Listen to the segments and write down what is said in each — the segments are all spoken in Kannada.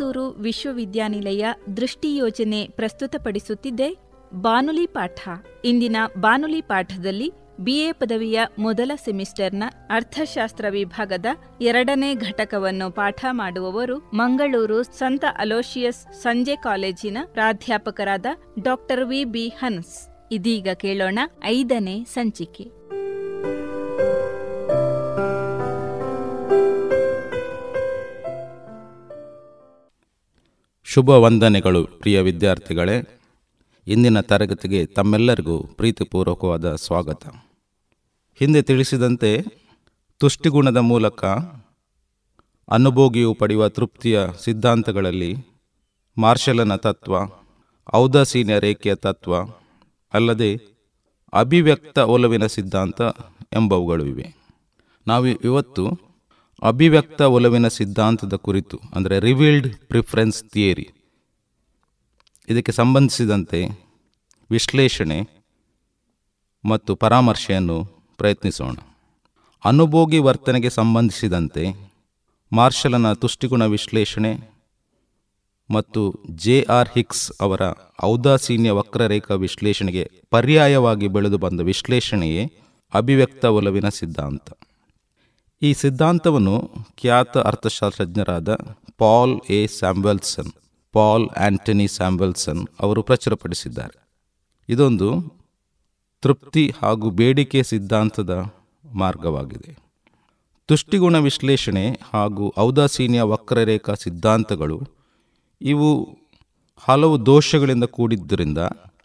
ಮಂಗಳೂರು ವಿಶ್ವವಿದ್ಯಾನಿಲಯ ದೃಷ್ಟಿ ಯೋಜನೆ ಪ್ರಸ್ತುತಪಡಿಸುತ್ತಿದೆ ಬಾನುಲಿ ಪಾಠ ಇಂದಿನ ಬಾನುಲಿ ಪಾಠದಲ್ಲಿ ಬಿಎ ಪದವಿಯ ಮೊದಲ ಸೆಮಿಸ್ಟರ್ನ ಅರ್ಥಶಾಸ್ತ್ರ ವಿಭಾಗದ ಎರಡನೇ ಘಟಕವನ್ನು ಪಾಠ ಮಾಡುವವರು ಮಂಗಳೂರು ಸಂತ ಅಲೋಶಿಯಸ್ ಸಂಜೆ ಕಾಲೇಜಿನ ಪ್ರಾಧ್ಯಾಪಕರಾದ ಡಾಕ್ಟರ್ ವಿ ಬಿ ಹನ್ಸ್ ಇದೀಗ ಕೇಳೋಣ ಐದನೇ ಸಂಚಿಕೆ ಶುಭ ವಂದನೆಗಳು ಪ್ರಿಯ ವಿದ್ಯಾರ್ಥಿಗಳೇ ಇಂದಿನ ತರಗತಿಗೆ ತಮ್ಮೆಲ್ಲರಿಗೂ ಪ್ರೀತಿಪೂರ್ವಕವಾದ ಸ್ವಾಗತ ಹಿಂದೆ ತಿಳಿಸಿದಂತೆ ತುಷ್ಟಿಗುಣದ ಮೂಲಕ ಅನುಭೋಗಿಯು ಪಡೆಯುವ ತೃಪ್ತಿಯ ಸಿದ್ಧಾಂತಗಳಲ್ಲಿ ಮಾರ್ಷಲನ ತತ್ವ ಔದಾಸೀನ್ಯ ರೇಖೆಯ ತತ್ವ ಅಲ್ಲದೆ ಅಭಿವ್ಯಕ್ತ ಒಲವಿನ ಸಿದ್ಧಾಂತ ಎಂಬವುಗಳು ಇವೆ ನಾವು ಇವತ್ತು ಅಭಿವ್ಯಕ್ತ ಒಲವಿನ ಸಿದ್ಧಾಂತದ ಕುರಿತು ಅಂದರೆ ರಿವೀಲ್ಡ್ ಪ್ರಿಫರೆನ್ಸ್ ಥಿಯರಿ ಇದಕ್ಕೆ ಸಂಬಂಧಿಸಿದಂತೆ ವಿಶ್ಲೇಷಣೆ ಮತ್ತು ಪರಾಮರ್ಶೆಯನ್ನು ಪ್ರಯತ್ನಿಸೋಣ ಅನುಭೋಗಿ ವರ್ತನೆಗೆ ಸಂಬಂಧಿಸಿದಂತೆ ಮಾರ್ಷಲನ ತುಷ್ಟಿಗುಣ ವಿಶ್ಲೇಷಣೆ ಮತ್ತು ಜೆ ಆರ್ ಹಿಕ್ಸ್ ಅವರ ಔದಾಸೀನ್ಯ ವಕ್ರರೇಖಾ ವಿಶ್ಲೇಷಣೆಗೆ ಪರ್ಯಾಯವಾಗಿ ಬೆಳೆದು ಬಂದ ವಿಶ್ಲೇಷಣೆಯೇ ಅಭಿವ್ಯಕ್ತ ಒಲವಿನ ಸಿದ್ಧಾಂತ ಈ ಸಿದ್ಧಾಂತವನ್ನು ಖ್ಯಾತ ಅರ್ಥಶಾಸ್ತ್ರಜ್ಞರಾದ Paul A Samuelson Paul Anthony Samuelson ಅವರು ಪ್ರಚುರಪಡಿಸಿದ್ದಾರೆ ಇದೊಂದು ತೃಪ್ತಿ ಹಾಗೂ ಬೇಡಿಕೆ ಸಿದ್ಧಾಂತದ ಮಾರ್ಗವಾಗಿದೆ ತುಷ್ಟಿಗುಣ ವಿಶ್ಲೇಷಣೆ ಹಾಗೂ ಔದಾಸೀನ್ಯ ವಕ್ರರೇಖಾ ಸಿದ್ಧಾಂತಗಳು ಇವು ಹಲವು ದೋಷಗಳಿಂದ ಕೂಡಿದ್ದರಿಂದ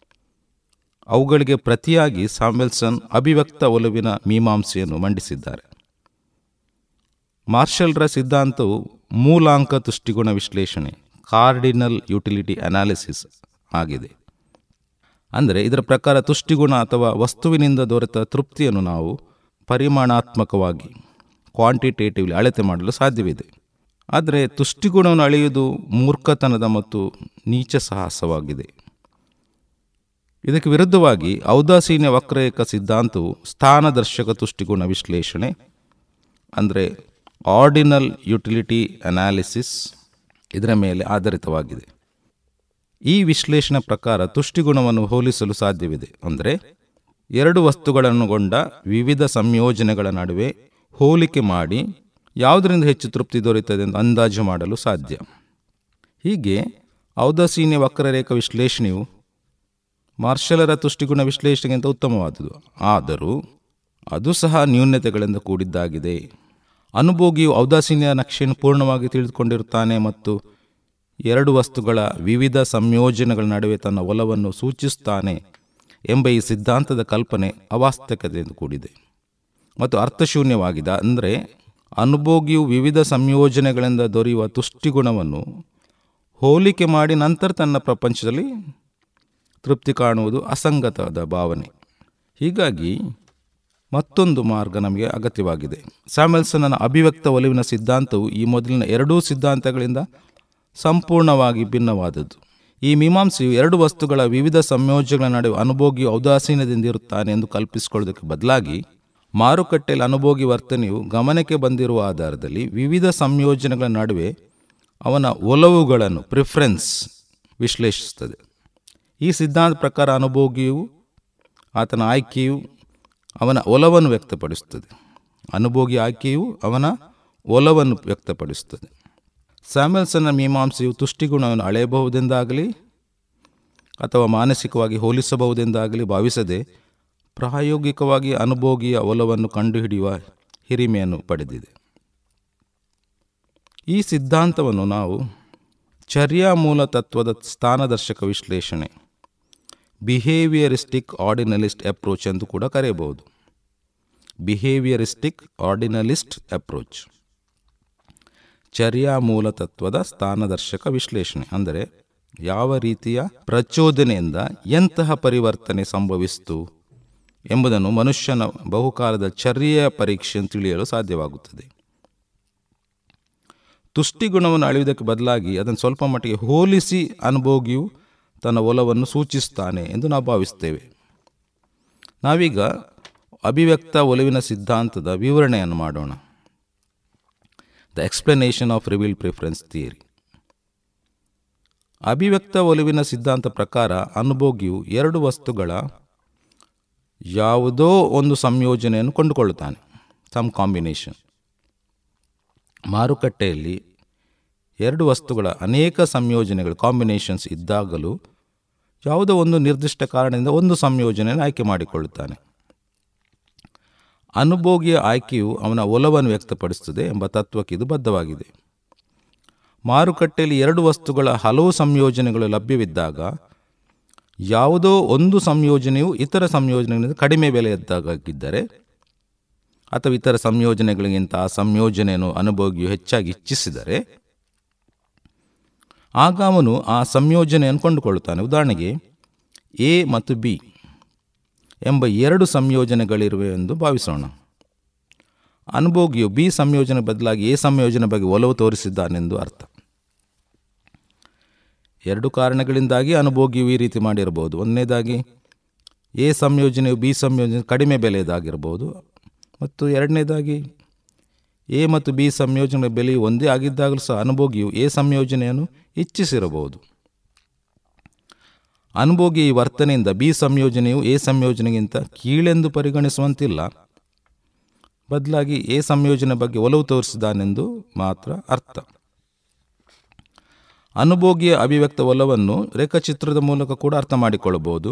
ಅವುಗಳಿಗೆ ಪ್ರತಿಯಾಗಿ ಸಾಂಬೆಲ್ಸನ್ ಅಭಿವ್ಯಕ್ತ ಒಲವಿನ ಮೀಮಾಂಸೆಯನ್ನು ಮಂಡಿಸಿದ್ದಾರೆ ಮಾರ್ಷಲ್ರ ಸಿದ್ಧಾಂತವು ಮೂಲಾಂಕ ತುಷ್ಟಿಗುಣ ವಿಶ್ಲೇಷಣೆ ಕಾರ್ಡಿನಲ್ ಯುಟಿಲಿಟಿ ಅನಾಲಿಸಿಸ್ ಆಗಿದೆ ಅಂದರೆ ಇದರ ಪ್ರಕಾರ ತುಷ್ಟಿಗುಣ ಅಥವಾ ವಸ್ತುವಿನಿಂದ ದೊರೆತ ತೃಪ್ತಿಯನ್ನು ನಾವು ಪರಿಮಾಣಾತ್ಮಕವಾಗಿ ಕ್ವಾಂಟಿಟೇಟಿವ್ಲಿ ಅಳತೆ ಮಾಡಲು ಸಾಧ್ಯವಿದೆ ಆದರೆ ತುಷ್ಟಿಗುಣವನ್ನು ಅಳೆಯುವುದು ಮೂರ್ಖತನದ ಮತ್ತು ನೀಚ ಸಾಹಸವಾಗಿದೆ ಇದಕ್ಕೆ ವಿರುದ್ಧವಾಗಿ ಔದಾಸೀನ್ಯ ವಕ್ರರೇಖ ಸಿದ್ಧಾಂತವು ಸ್ಥಾನದರ್ಶಕ ತುಷ್ಟಿಗುಣ ವಿಶ್ಲೇಷಣೆ ಅಂದರೆ ಆರ್ಡಿನಲ್ ಯುಟಿಲಿಟಿ ಅನಾಲಿಸಿಸ್ ಇದರ ಮೇಲೆ ಆಧಾರಿತವಾಗಿದೆ ಈ ವಿಶ್ಲೇಷಣೆ ಪ್ರಕಾರ ತುಷ್ಟಿಗುಣವನ್ನು ಹೋಲಿಸಲು ಸಾಧ್ಯವಿದೆ ಅಂದರೆ ಎರಡು ವಸ್ತುಗಳನ್ನುಗೊಂಡ ವಿವಿಧ ಸಂಯೋಜನೆಗಳ ನಡುವೆ ಹೋಲಿಕೆ ಮಾಡಿ ಯಾವುದರಿಂದ ಹೆಚ್ಚು ತೃಪ್ತಿ ದೊರೆಯುತ್ತದೆ ಎಂದು ಅಂದಾಜು ಮಾಡಲು ಸಾಧ್ಯ ಹೀಗೆ ಔದಾಸೀನ್ಯ ವಕ್ರರೇಖಾ ವಿಶ್ಲೇಷಣೆಯು ಮಾರ್ಷಲರ ತುಷ್ಟಿಗುಣ ವಿಶ್ಲೇಷಣೆಗಿಂತ ಉತ್ತಮವಾದುದು ಆದರೂ ಅದು ಸಹ ನ್ಯೂನ್ಯತೆಗಳಿಂದ ಕೂಡಿದ್ದಾಗಿದೆ ಅನುಭೋಗಿಯು ಔದಾಸೀನ್ಯ ನಕ್ಷೆಯನ್ನು ಪೂರ್ಣವಾಗಿ ತಿಳಿದುಕೊಂಡಿರುತ್ತಾನೆ ಮತ್ತು ಎರಡು ವಸ್ತುಗಳ ವಿವಿಧ ಸಂಯೋಜನೆಗಳ ನಡುವೆ ತನ್ನ ಒಲವನ್ನು ಸೂಚಿಸುತ್ತಾನೆ ಎಂಬ ಈ ಸಿದ್ಧಾಂತದ ಕಲ್ಪನೆ ಅವಾಸ್ತವಿಕತೆಯಿಂದ ಕೂಡಿದೆ ಮತ್ತು ಅರ್ಥಶೂನ್ಯವಾಗಿದೆ ಅಂದರೆ ಅನುಭೋಗಿಯು ವಿವಿಧ ಸಂಯೋಜನೆಗಳಿಂದ ದೊರೆಯುವ ತುಷ್ಟಿಗುಣವನ್ನು ಹೋಲಿಕೆ ಮಾಡಿ ನಂತರ ತನ್ನ ಪ್ರಪಂಚದಲ್ಲಿ ತೃಪ್ತಿ ಕಾಣುವುದು ಅಸಂಗತದ ಭಾವನೆ ಹೀಗಾಗಿ ಮತ್ತೊಂದು ಮಾರ್ಗ ನಮಗೆ ಅಗತ್ಯವಾಗಿದೆ ಸ್ಯಾಮೆಲ್ಸನ್ನ ಅಭಿವ್ಯಕ್ತ ಒಲವಿನ ಸಿದ್ಧಾಂತವು ಈ ಮೊದಲಿನ ಎರಡೂ ಸಿದ್ಧಾಂತಗಳಿಂದ ಸಂಪೂರ್ಣವಾಗಿ ಭಿನ್ನವಾದದ್ದು ಈ ಮೀಮಾಂಸೆಯು ಎರಡು ವಸ್ತುಗಳ ವಿವಿಧ ಸಂಯೋಜನೆಗಳ ನಡುವೆ ಅನುಭೋಗಿಯು ಔದಾಸೀನ್ಯದಿಂದಿರುತ್ತಾನೆ ಎಂದು ಕಲ್ಪಿಸಿಕೊಳ್ಳೋದಕ್ಕೆ ಬದಲಾಗಿ ಮಾರುಕಟ್ಟೆಯಲ್ಲಿ ಅನುಭೋಗಿ ವರ್ತನೆಯು ಗಮನಕ್ಕೆ ಬಂದಿರುವ ಆಧಾರದಲ್ಲಿ ವಿವಿಧ ಸಂಯೋಜನೆಗಳ ನಡುವೆ ಅವನ ಒಲವುಗಳನ್ನು ಪ್ರಿಫರೆನ್ಸ್ ವಿಶ್ಲೇಷಿಸುತ್ತದೆ ಈ ಸಿದ್ಧಾಂತ ಪ್ರಕಾರ ಅನುಭೋಗಿಯು ಆತನ ಆಯ್ಕೆಯು ಅವನ ಒಲವನ್ನು ವ್ಯಕ್ತಪಡಿಸುತ್ತದೆ ಅನುಭೋಗಿ ಆಯ್ಕೆಯು ಅವನ ಒಲವನ್ನು ವ್ಯಕ್ತಪಡಿಸುತ್ತದೆ ಸ್ಯಾಮೆಲ್ಸನ್ನ ಮೀಮಾಂಸೆಯು ತುಷ್ಟಿಗುಣವನ್ನು ಅಳೆಯಬಹುದೆಂದಾಗಲಿ ಅಥವಾ ಮಾನಸಿಕವಾಗಿ ಹೋಲಿಸಬಹುದೆಂದಾಗಲಿ ಭಾವಿಸದೆ ಪ್ರಾಯೋಗಿಕವಾಗಿ ಅನುಭೋಗಿಯ ಒಲವನ್ನು ಕಂಡುಹಿಡಿಯುವ ಹಿರಿಮೆಯನ್ನು ಪಡೆದಿದೆ ಈ ಸಿದ್ಧಾಂತವನ್ನು ನಾವು ಚರ್ಯಾಮೂಲ ತತ್ವದ ಸ್ಥಾನದರ್ಶಕ ವಿಶ್ಲೇಷಣೆ ಬಿಹೇವಿಯರಿಸ್ಟಿಕ್ ಆರ್ಡಿನಲಿಸ್ಟ್ ಅಪ್ರೋಚ್ ಎಂದು ಕೂಡ ಕರೆಯಬಹುದು ಬಿಹೇವಿಯರಿಸ್ಟಿಕ್ ಆರ್ಡಿನಲಿಸ್ಟ್ ಅಪ್ರೋಚ್ ಚರ್ಯಾಮೂಲ ತತ್ವದ ಸ್ಥಾನದರ್ಶಕ ವಿಶ್ಲೇಷಣೆ ಅಂದರೆ ಯಾವ ರೀತಿಯ ಪ್ರಚೋದನೆಯಿಂದ ಎಂತಹ ಪರಿವರ್ತನೆ ಸಂಭವಿಸಿತು ಎಂಬುದನ್ನು ಮನುಷ್ಯನ ಬಹುಕಾಲದ ಚರ್ಯೆಯ ಪರೀಕ್ಷೆಯನ್ನು ತಿಳಿಯಲು ಸಾಧ್ಯವಾಗುತ್ತದೆ ತುಷ್ಟಿಗುಣವನ್ನು ಅಳೆಯುವುದಕ್ಕೆ ಬದಲಾಗಿ ಅದನ್ನು ಸ್ವಲ್ಪ ಮಟ್ಟಿಗೆ ಹೋಲಿಸಿ ಅನುಭೋಗಿಯು ತನ್ನ ಒಲವನ್ನು ಸೂಚಿಸುತ್ತಾನೆ ಎಂದು ನಾವು ಭಾವಿಸ್ತೇವೆ ನಾವೀಗ ಅಭಿವ್ಯಕ್ತ ಒಲವಿನ ಸಿದ್ಧಾಂತದ ವಿವರಣೆಯನ್ನು ಮಾಡೋಣ the explanation of reveal preference theory ಅಭಿವ್ಯಕ್ತ ಒಲವಿನ ಸಿದ್ಧಾಂತ ಪ್ರಕಾರ ಅನುಭೋಗಿಯು ಎರಡು ವಸ್ತುಗಳ ಯಾವುದೋ ಒಂದು ಸಂಯೋಜನೆಯನ್ನು ಕೊಂಡುಕೊಳ್ಳುತ್ತಾನೆ ಸಮ್ ಕಾಂಬಿನೇಷನ್ ಮಾರುಕಟ್ಟೆಯಲ್ಲಿ ಎರಡು ವಸ್ತುಗಳ ಅನೇಕ ಸಂಯೋಜನೆಗಳು ಕಾಂಬಿನೇಷನ್ಸ್ ಇದ್ದಾಗಲೂ ಯಾವುದೋ ಒಂದು ನಿರ್ದಿಷ್ಟ ಕಾರಣದಿಂದ ಒಂದು ಸಂಯೋಜನೆಯನ್ನು ಆಯ್ಕೆ ಮಾಡಿಕೊಳ್ಳುತ್ತಾನೆ ಅನುಭೋಗಿಯ ಆಯ್ಕೆಯು ಅವನ ಒಲವನ್ನು ವ್ಯಕ್ತಪಡಿಸುತ್ತದೆ ಎಂಬ ತತ್ವಕ್ಕೆ ಇದು ಬದ್ಧವಾಗಿದೆ ಮಾರುಕಟ್ಟೆಯಲ್ಲಿ ಎರಡು ವಸ್ತುಗಳ ಹಲವು ಸಂಯೋಜನೆಗಳು ಲಭ್ಯವಿದ್ದಾಗ ಯಾವುದೋ ಒಂದು ಸಂಯೋಜನೆಯು ಇತರ ಸಂಯೋಜನೆಗಳಿಂದ ಕಡಿಮೆ ಬೆಲೆಯದ್ದಾಗಿದ್ದರೆ ಅಥವಾ ಇತರ ಸಂಯೋಜನೆಗಳಿಗಿಂತ ಆ ಸಂಯೋಜನೆಯನ್ನು ಅನುಭೋಗಿಯು ಹೆಚ್ಚಾಗಿ ಇಚ್ಛಿಸಿದರೆ ಆಗ ಅವನು ಆ ಸಂಯೋಜನೆಯನ್ನು ಕೊಂಡುಕೊಳ್ಳುತ್ತಾನೆ ಉದಾಹರಣೆಗೆ ಎ ಮತ್ತು ಬಿ ಎಂಬ ಎರಡು ಸಂಯೋಜನೆಗಳಿರುವೆ ಎಂದು ಭಾವಿಸೋಣ ಅನುಭೋಗಿಯು ಬಿ ಸಂಯೋಜನೆ ಬದಲಾಗಿ ಎ ಸಂಯೋಜನೆ ಬಗ್ಗೆ ಒಲವು ತೋರಿಸಿದ್ದಾನೆಂದು ಅರ್ಥ ಎರಡು ಕಾರಣಗಳಿಂದಾಗಿ ಅನುಭೋಗಿಯು ಈ ರೀತಿ ಮಾಡಿರಬಹುದು ಒಂದನೇದಾಗಿ ಎ ಸಂಯೋಜನೆಯು ಬಿ ಸಂಯೋಜನೆ ಕಡಿಮೆ ಬೆಲೆಯದಾಗಿರಬಹುದು ಮತ್ತು ಎರಡನೇದಾಗಿ ಎ ಮತ್ತು ಬಿ ಸಂಯೋಜನೆ ಬೆಲೆಯು ಒಂದೇ ಆಗಿದ್ದಾಗಲೂ ಸಹ ಅನುಭೋಗಿಯು ಎ ಸಂಯೋಜನೆಯನ್ನು ಇಚ್ಛಿಸಿರಬಹುದು ಅನುಭೋಗಿ ಈ ವರ್ತನೆಯಿಂದ ಬಿ ಸಂಯೋಜನೆಯು ಎ ಸಂಯೋಜನೆಗಿಂತ ಕೀಳೆಂದು ಪರಿಗಣಿಸುವಂತಿಲ್ಲ ಬದಲಾಗಿ ಎ ಸಂಯೋಜನೆ ಬಗ್ಗೆ ಒಲವು ತೋರಿಸಿದಾನೆಂದು ಮಾತ್ರ ಅರ್ಥ ಅನುಭೋಗಿಯ ಅಭಿವ್ಯಕ್ತ ಒಲವನ್ನು ರೇಖಾಚಿತ್ರದ ಮೂಲಕ ಕೂಡ ಅರ್ಥ ಮಾಡಿಕೊಳ್ಳಬಹುದು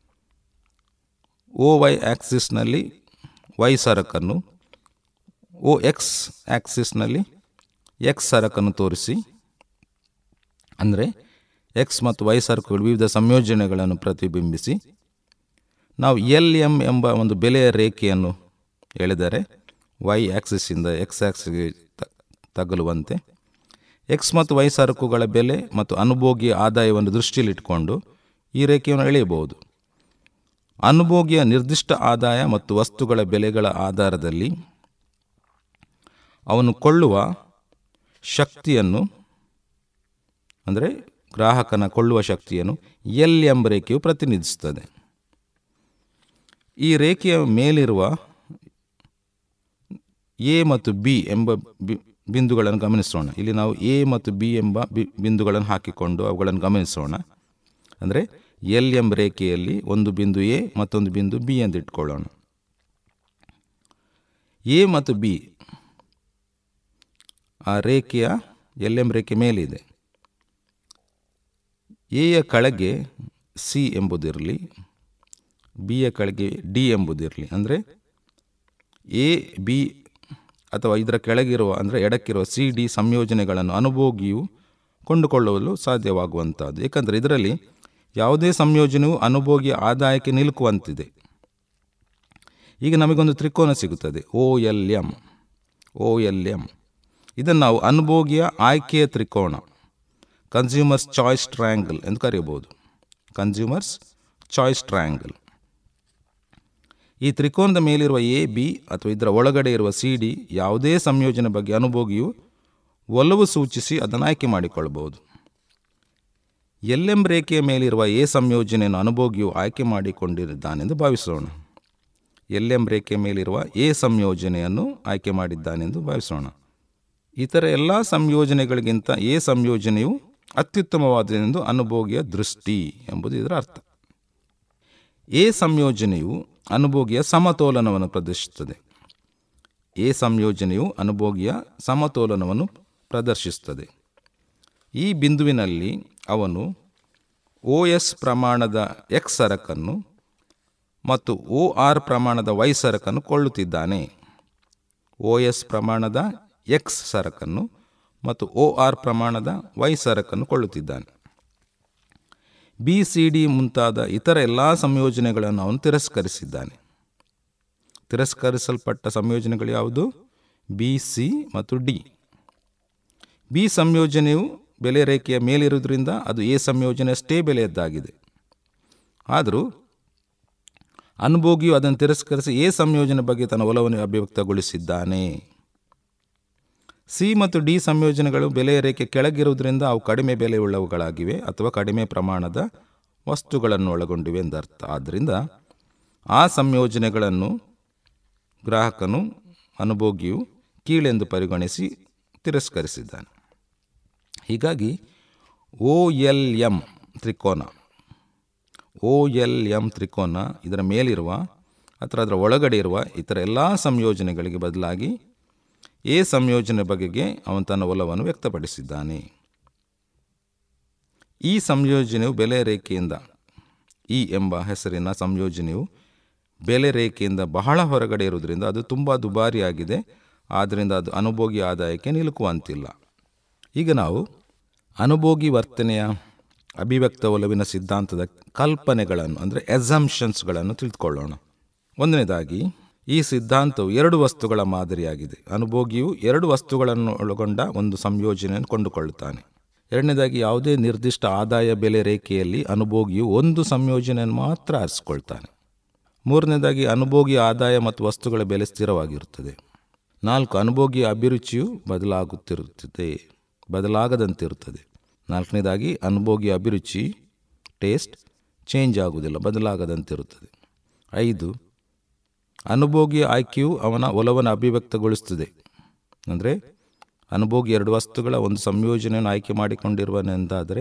ಓ ವೈ ಆಕ್ಸಿಸ್ನಲ್ಲಿ ವೈ ಸರಕನ್ನು ಓ ಎಕ್ಸ್ ಆಕ್ಸಿಸ್ನಲ್ಲಿ ಎಕ್ಸ್ ಸರಕನ್ನು ತೋರಿಸಿ ಅಂದರೆ ಎಕ್ಸ್ ಮತ್ತು ವೈ ಸರಕುಗಳು ವಿವಿಧ ಸಂಯೋಜನೆಗಳನ್ನು ಪ್ರತಿಬಿಂಬಿಸಿ ನಾವು ಎಲ್ ಎಮ್ ಎಂಬ ಒಂದು ಬೆಲೆಯ ರೇಖೆಯನ್ನು ಎಳೆದರೆ ವೈ ಆಕ್ಸಿಸ್ಸಿಂದ ಎಕ್ಸ್ ಆಕ್ಸಿಗೆ ತಗಲುವಂತೆ ಎಕ್ಸ್ ಮತ್ತು ವೈ ಸರಕುಗಳ ಬೆಲೆ ಮತ್ತು ಅನುಭೋಗಿಯ ಆದಾಯವನ್ನು ದೃಷ್ಟಿಯಲ್ಲಿಟ್ಟುಕೊಂಡು ಈ ರೇಖೆಯನ್ನು ಎಳೆಯಬಹುದು ಅನುಭೋಗಿಯ ನಿರ್ದಿಷ್ಟ ಆದಾಯ ಮತ್ತು ವಸ್ತುಗಳ ಬೆಲೆಗಳ ಆಧಾರದಲ್ಲಿ ಅವನು ಕೊಳ್ಳುವ ಶಕ್ತಿಯನ್ನು ಅಂದರೆ ಗ್ರಾಹಕನ ಕೊಳ್ಳುವ ಶಕ್ತಿಯನ್ನು ಎಲ್ ಎಂಬ ರೇಖೆಯು ಪ್ರತಿನಿಧಿಸುತ್ತದೆ ಈ ರೇಖೆಯ ಮೇಲಿರುವ ಎ ಮತ್ತು ಬಿ ಎಂಬ ಬಿಂದುಗಳನ್ನು ಗಮನಿಸೋಣ ಇಲ್ಲಿ ನಾವು ಎ ಮತ್ತು ಬಿ ಎಂಬ ಬಿಂದುಗಳನ್ನು ಹಾಕಿಕೊಂಡು ಅವುಗಳನ್ನು ಗಮನಿಸೋಣ ಅಂದರೆ ಎಲ್ ಎಂಬ ರೇಖೆಯಲ್ಲಿ ಒಂದು ಬಿಂದು ಎ ಮತ್ತೊಂದು ಬಿಂದು ಬಿ ಎಂದು ಇಟ್ಕೊಳ್ಳೋಣ ಎ ಮತ್ತು ಬಿ ಆ ರೇಖೆಯ ಎಲ್ ಎಂ ರೇಖೆ ಮೇಲಿದೆ ಎಯ ಕೆಳಗೆ ಸಿ ಎಂಬುದಿರಲಿ ಬಿಯ ಕೆಳಗೆ ಡಿ ಎಂಬುದಿರಲಿ ಅಂದರೆ ಎ ಬಿ ಅಥವಾ ಇದರ ಕೆಳಗಿರುವ ಅಂದರೆ ಎಡಕ್ಕಿರುವ ಸಿ ಡಿ ಸಂಯೋಜನೆಗಳನ್ನು ಅನುಭೋಗಿಯು ಕೊಂಡುಕೊಳ್ಳಲು ಸಾಧ್ಯವಾಗುವಂಥದ್ದು ಏಕೆಂದರೆ ಇದರಲ್ಲಿ ಯಾವುದೇ ಸಂಯೋಜನೆಯು ಅನುಭೋಗಿಯ ಆದಾಯಕ್ಕೆ ನಿಲುಕುವಂತಿದೆ ಈಗ ನಮಗೊಂದು ತ್ರಿಕೋನ ಸಿಗುತ್ತದೆ O L M O L M ಇದನ್ನು ನಾವು ಅನುಭೋಗಿಯ ಆಯ್ಕೆಯ ತ್ರಿಕೋಣ ಕನ್ಸ್ಯೂಮರ್ಸ್ ಚಾಯ್ಸ್ ಟ್ರಯಾಂಗಲ್ ಎಂದು ಕರೆಯಬಹುದು ಕನ್ಸ್ಯೂಮರ್ಸ್ ಚಾಯ್ಸ್ ಟ್ರಯಾಂಗಲ್ ಈ ತ್ರಿಕೋನದ ಮೇಲಿರುವ ಎ ಬಿ ಅಥವಾ ಇದರ ಒಳಗಡೆ ಇರುವ ಸಿ ಡಿ ಯಾವುದೇ ಸಂಯೋಜನೆ ಬಗ್ಗೆ ಅನುಭೋಗಿಯು ಒಲವು ಸೂಚಿಸಿ ಅದನ್ನು ಆಯ್ಕೆ ಮಾಡಿಕೊಳ್ಳಬಹುದು ಎಲ್ಲೆಂ ರೇಖೆಯ ಮೇಲಿರುವ ಎ ಸಂಯೋಜನೆಯನ್ನು ಅನುಭೋಗಿಯು ಆಯ್ಕೆ ಮಾಡಿಕೊಂಡಿದ್ದಾನೆಂದು ಭಾವಿಸೋಣ ಎಲ್ಲೆಂ ರೇಖೆಯ ಮೇಲಿರುವ ಎ ಸಂಯೋಜನೆಯನ್ನು ಆಯ್ಕೆ ಮಾಡಿದ್ದಾನೆಂದು ಭಾವಿಸೋಣ ಇತರ ಎಲ್ಲ ಸಂಯೋಜನೆಗಳಿಗಿಂತ ಎ ಸಂಯೋಜನೆಯು ಅತ್ಯುತ್ತಮವಾದದೆಂದು ಅನುಭೋಗಿಯ ದೃಷ್ಟಿ ಎಂಬುದು ಇದರ ಅರ್ಥ ಎ ಸಂಯೋಜನೆಯು ಅನುಭೋಗಿಯ ಸಮತೋಲನವನ್ನು ಪ್ರದರ್ಶಿಸುತ್ತದೆ ಎ ಸಂಯೋಜನೆಯು ಅನುಭೋಗಿಯ ಸಮತೋಲನವನ್ನು ಪ್ರದರ್ಶಿಸುತ್ತದೆ ಈ ಬಿಂದುವಿನಲ್ಲಿ ಅವನು ಓ ಎಸ್ ಪ್ರಮಾಣದ ಎಕ್ಸ್ ಸರಕನ್ನು ಮತ್ತು ಓ ಆರ್ ಪ್ರಮಾಣದ ವೈ ಸರಕನ್ನು ಕೊಳ್ಳುತ್ತಿದ್ದಾನೆ ಓ ಎಸ್ ಪ್ರಮಾಣದ ಎಕ್ಸ್ ಸರಕನ್ನು ಮತ್ತು ಓ ಆರ್ ಪ್ರಮಾಣದ ವೈ ಸರಕನ್ನು ಕೊಳ್ಳುತ್ತಿದ್ದಾನೆ ಬಿ ಸಿ ಡಿ ಮುಂತಾದ ಇತರ ಎಲ್ಲ ಸಂಯೋಜನೆಗಳನ್ನು ಅವನು ತಿರಸ್ಕರಿಸಿದ್ದಾನೆ ತಿರಸ್ಕರಿಸಲ್ಪಟ್ಟ ಸಂಯೋಜನೆಗಳು ಯಾವುದು ಬಿ ಸಿ ಮತ್ತು ಡಿ ಬಿ ಸಂಯೋಜನೆಯು ಬೆಲೆ ರೇಖೆಯ ಮೇಲಿರುವುದರಿಂದ ಅದು ಎ ಸಂಯೋಜನೆ ಅಷ್ಟೇ ಬೆಲೆಯದ್ದಾಗಿದೆ ಆದರೂ ಅನುಭೋಗಿಯು ಅದನ್ನು ತಿರಸ್ಕರಿಸಿ ಎ ಸಂಯೋಜನೆ ಬಗ್ಗೆ ತನ್ನ ಒಲವನ್ನು ಅಭಿವ್ಯಕ್ತಗೊಳಿಸಿದ್ದಾನೆ ಸಿ ಮತ್ತು ಡಿ ಸಂಯೋಜನೆಗಳು ಬೆಲೆಯ ರೇಖೆ ಕೆಳಗಿರುವುದರಿಂದ ಅವು ಕಡಿಮೆ ಬೆಲೆಯುಳ್ಳವುಗಳಾಗಿವೆ ಅಥವಾ ಕಡಿಮೆ ಪ್ರಮಾಣದ ವಸ್ತುಗಳನ್ನು ಒಳಗೊಂಡಿವೆ ಎಂದರ್ಥ ಆದ್ದರಿಂದ ಆ ಸಂಯೋಜನೆಗಳನ್ನು ಗ್ರಾಹಕನು ಅನುಭೋಗಿಯು ಕೀಳೆಂದು ಪರಿಗಣಿಸಿ ತಿರಸ್ಕರಿಸಿದ್ದಾನೆ ಹೀಗಾಗಿ ಓ ಎಲ್ ಎಮ್ ತ್ರಿಕೋನ ಓ ಎಲ್ ಎಮ್ ತ್ರಿಕೋನ ಇದರ ಮೇಲಿರುವ ಅಥವಾ ಅದರ ಒಳಗಡೆ ಇರುವ ಇತರ ಎಲ್ಲ ಸಂಯೋಜನೆಗಳಿಗೆ ಬದಲಾಗಿ ಎ ಸಂಯೋಜನೆ ಬಗೆಗೆ ಅವನು ತನ್ನ ಒಲವನ್ನು ವ್ಯಕ್ತಪಡಿಸಿದ್ದಾನೆ ಈ ಸಂಯೋಜನೆಯು ಬೆಲೆ ರೇಖೆಯಿಂದ ಇ ಎಂಬ ಹೆಸರಿನ ಸಂಯೋಜನೆಯು ಬೆಲೆ ರೇಖೆಯಿಂದ ಬಹಳ ಹೊರಗಡೆ ಇರುವುದರಿಂದ ಅದು ತುಂಬ ದುಬಾರಿಯಾಗಿದೆ ಆದ್ದರಿಂದ ಅದು ಅನುಭೋಗಿ ಆದಾಯಕ್ಕೆ ನಿಲುಕುವಂತಿಲ್ಲ ಈಗ ನಾವು ಅನುಭೋಗಿ ವರ್ತನೆಯ ಅಭಿವ್ಯಕ್ತ ಒಲವಿನ ಸಿದ್ಧಾಂತದ ಕಲ್ಪನೆಗಳನ್ನು ಅಂದರೆ ಎಸಂಪ್ಷನ್ಸ್ಗಳನ್ನು ತಿಳಿದುಕೊಳ್ಳೋಣ ಒಂದನೇದಾಗಿ ಈ ಸಿದ್ಧಾಂತವು ಎರಡು ವಸ್ತುಗಳ ಮಾದರಿಯಾಗಿದೆ ಅನುಭೋಗಿಯು ಎರಡು ವಸ್ತುಗಳನ್ನು ಒಳಗೊಂಡ ಒಂದು ಸಂಯೋಜನೆಯನ್ನು ಕೊಂಡುಕೊಳ್ಳುತ್ತಾನೆ ಎರಡನೇದಾಗಿ ಯಾವುದೇ ನಿರ್ದಿಷ್ಟ ಆದಾಯ ಬೆಲೆ ರೇಖೆಯಲ್ಲಿ ಅನುಭೋಗಿಯು ಒಂದು ಸಂಯೋಜನೆಯನ್ನು ಮಾತ್ರ ಆರಿಸಿಕೊಳ್ತಾನೆ ಮೂರನೇದಾಗಿ ಅನುಭೋಗಿ ಆದಾಯ ಮತ್ತು ವಸ್ತುಗಳ ಬೆಲೆ ಸ್ಥಿರವಾಗಿರುತ್ತದೆ ನಾಲ್ಕು ಅನುಭೋಗಿಯ ಅಭಿರುಚಿಯು ಬದಲಾಗುತ್ತಿರುತ್ತದೆ ಬದಲಾಗದಂತಿರುತ್ತದೆ ನಾಲ್ಕನೇದಾಗಿ ಅನುಭೋಗಿಯ ಅಭಿರುಚಿ ಟೇಸ್ಟ್ ಚೇಂಜ್ ಆಗುವುದಿಲ್ಲ ಬದಲಾಗದಂತಿರುತ್ತದೆ ಐದು ಅನುಭೋಗಿಯ ಆಯ್ಕೆಯು ಅವನ ಒಲವನ್ನು ಅಭಿವ್ಯಕ್ತಗೊಳಿಸುತ್ತದೆ ಅಂದರೆ ಅನುಭೋಗಿ ಎರಡು ವಸ್ತುಗಳ ಒಂದು ಸಂಯೋಜನೆಯನ್ನು ಆಯ್ಕೆ ಮಾಡಿಕೊಂಡಿರುವನೆಂದಾದರೆ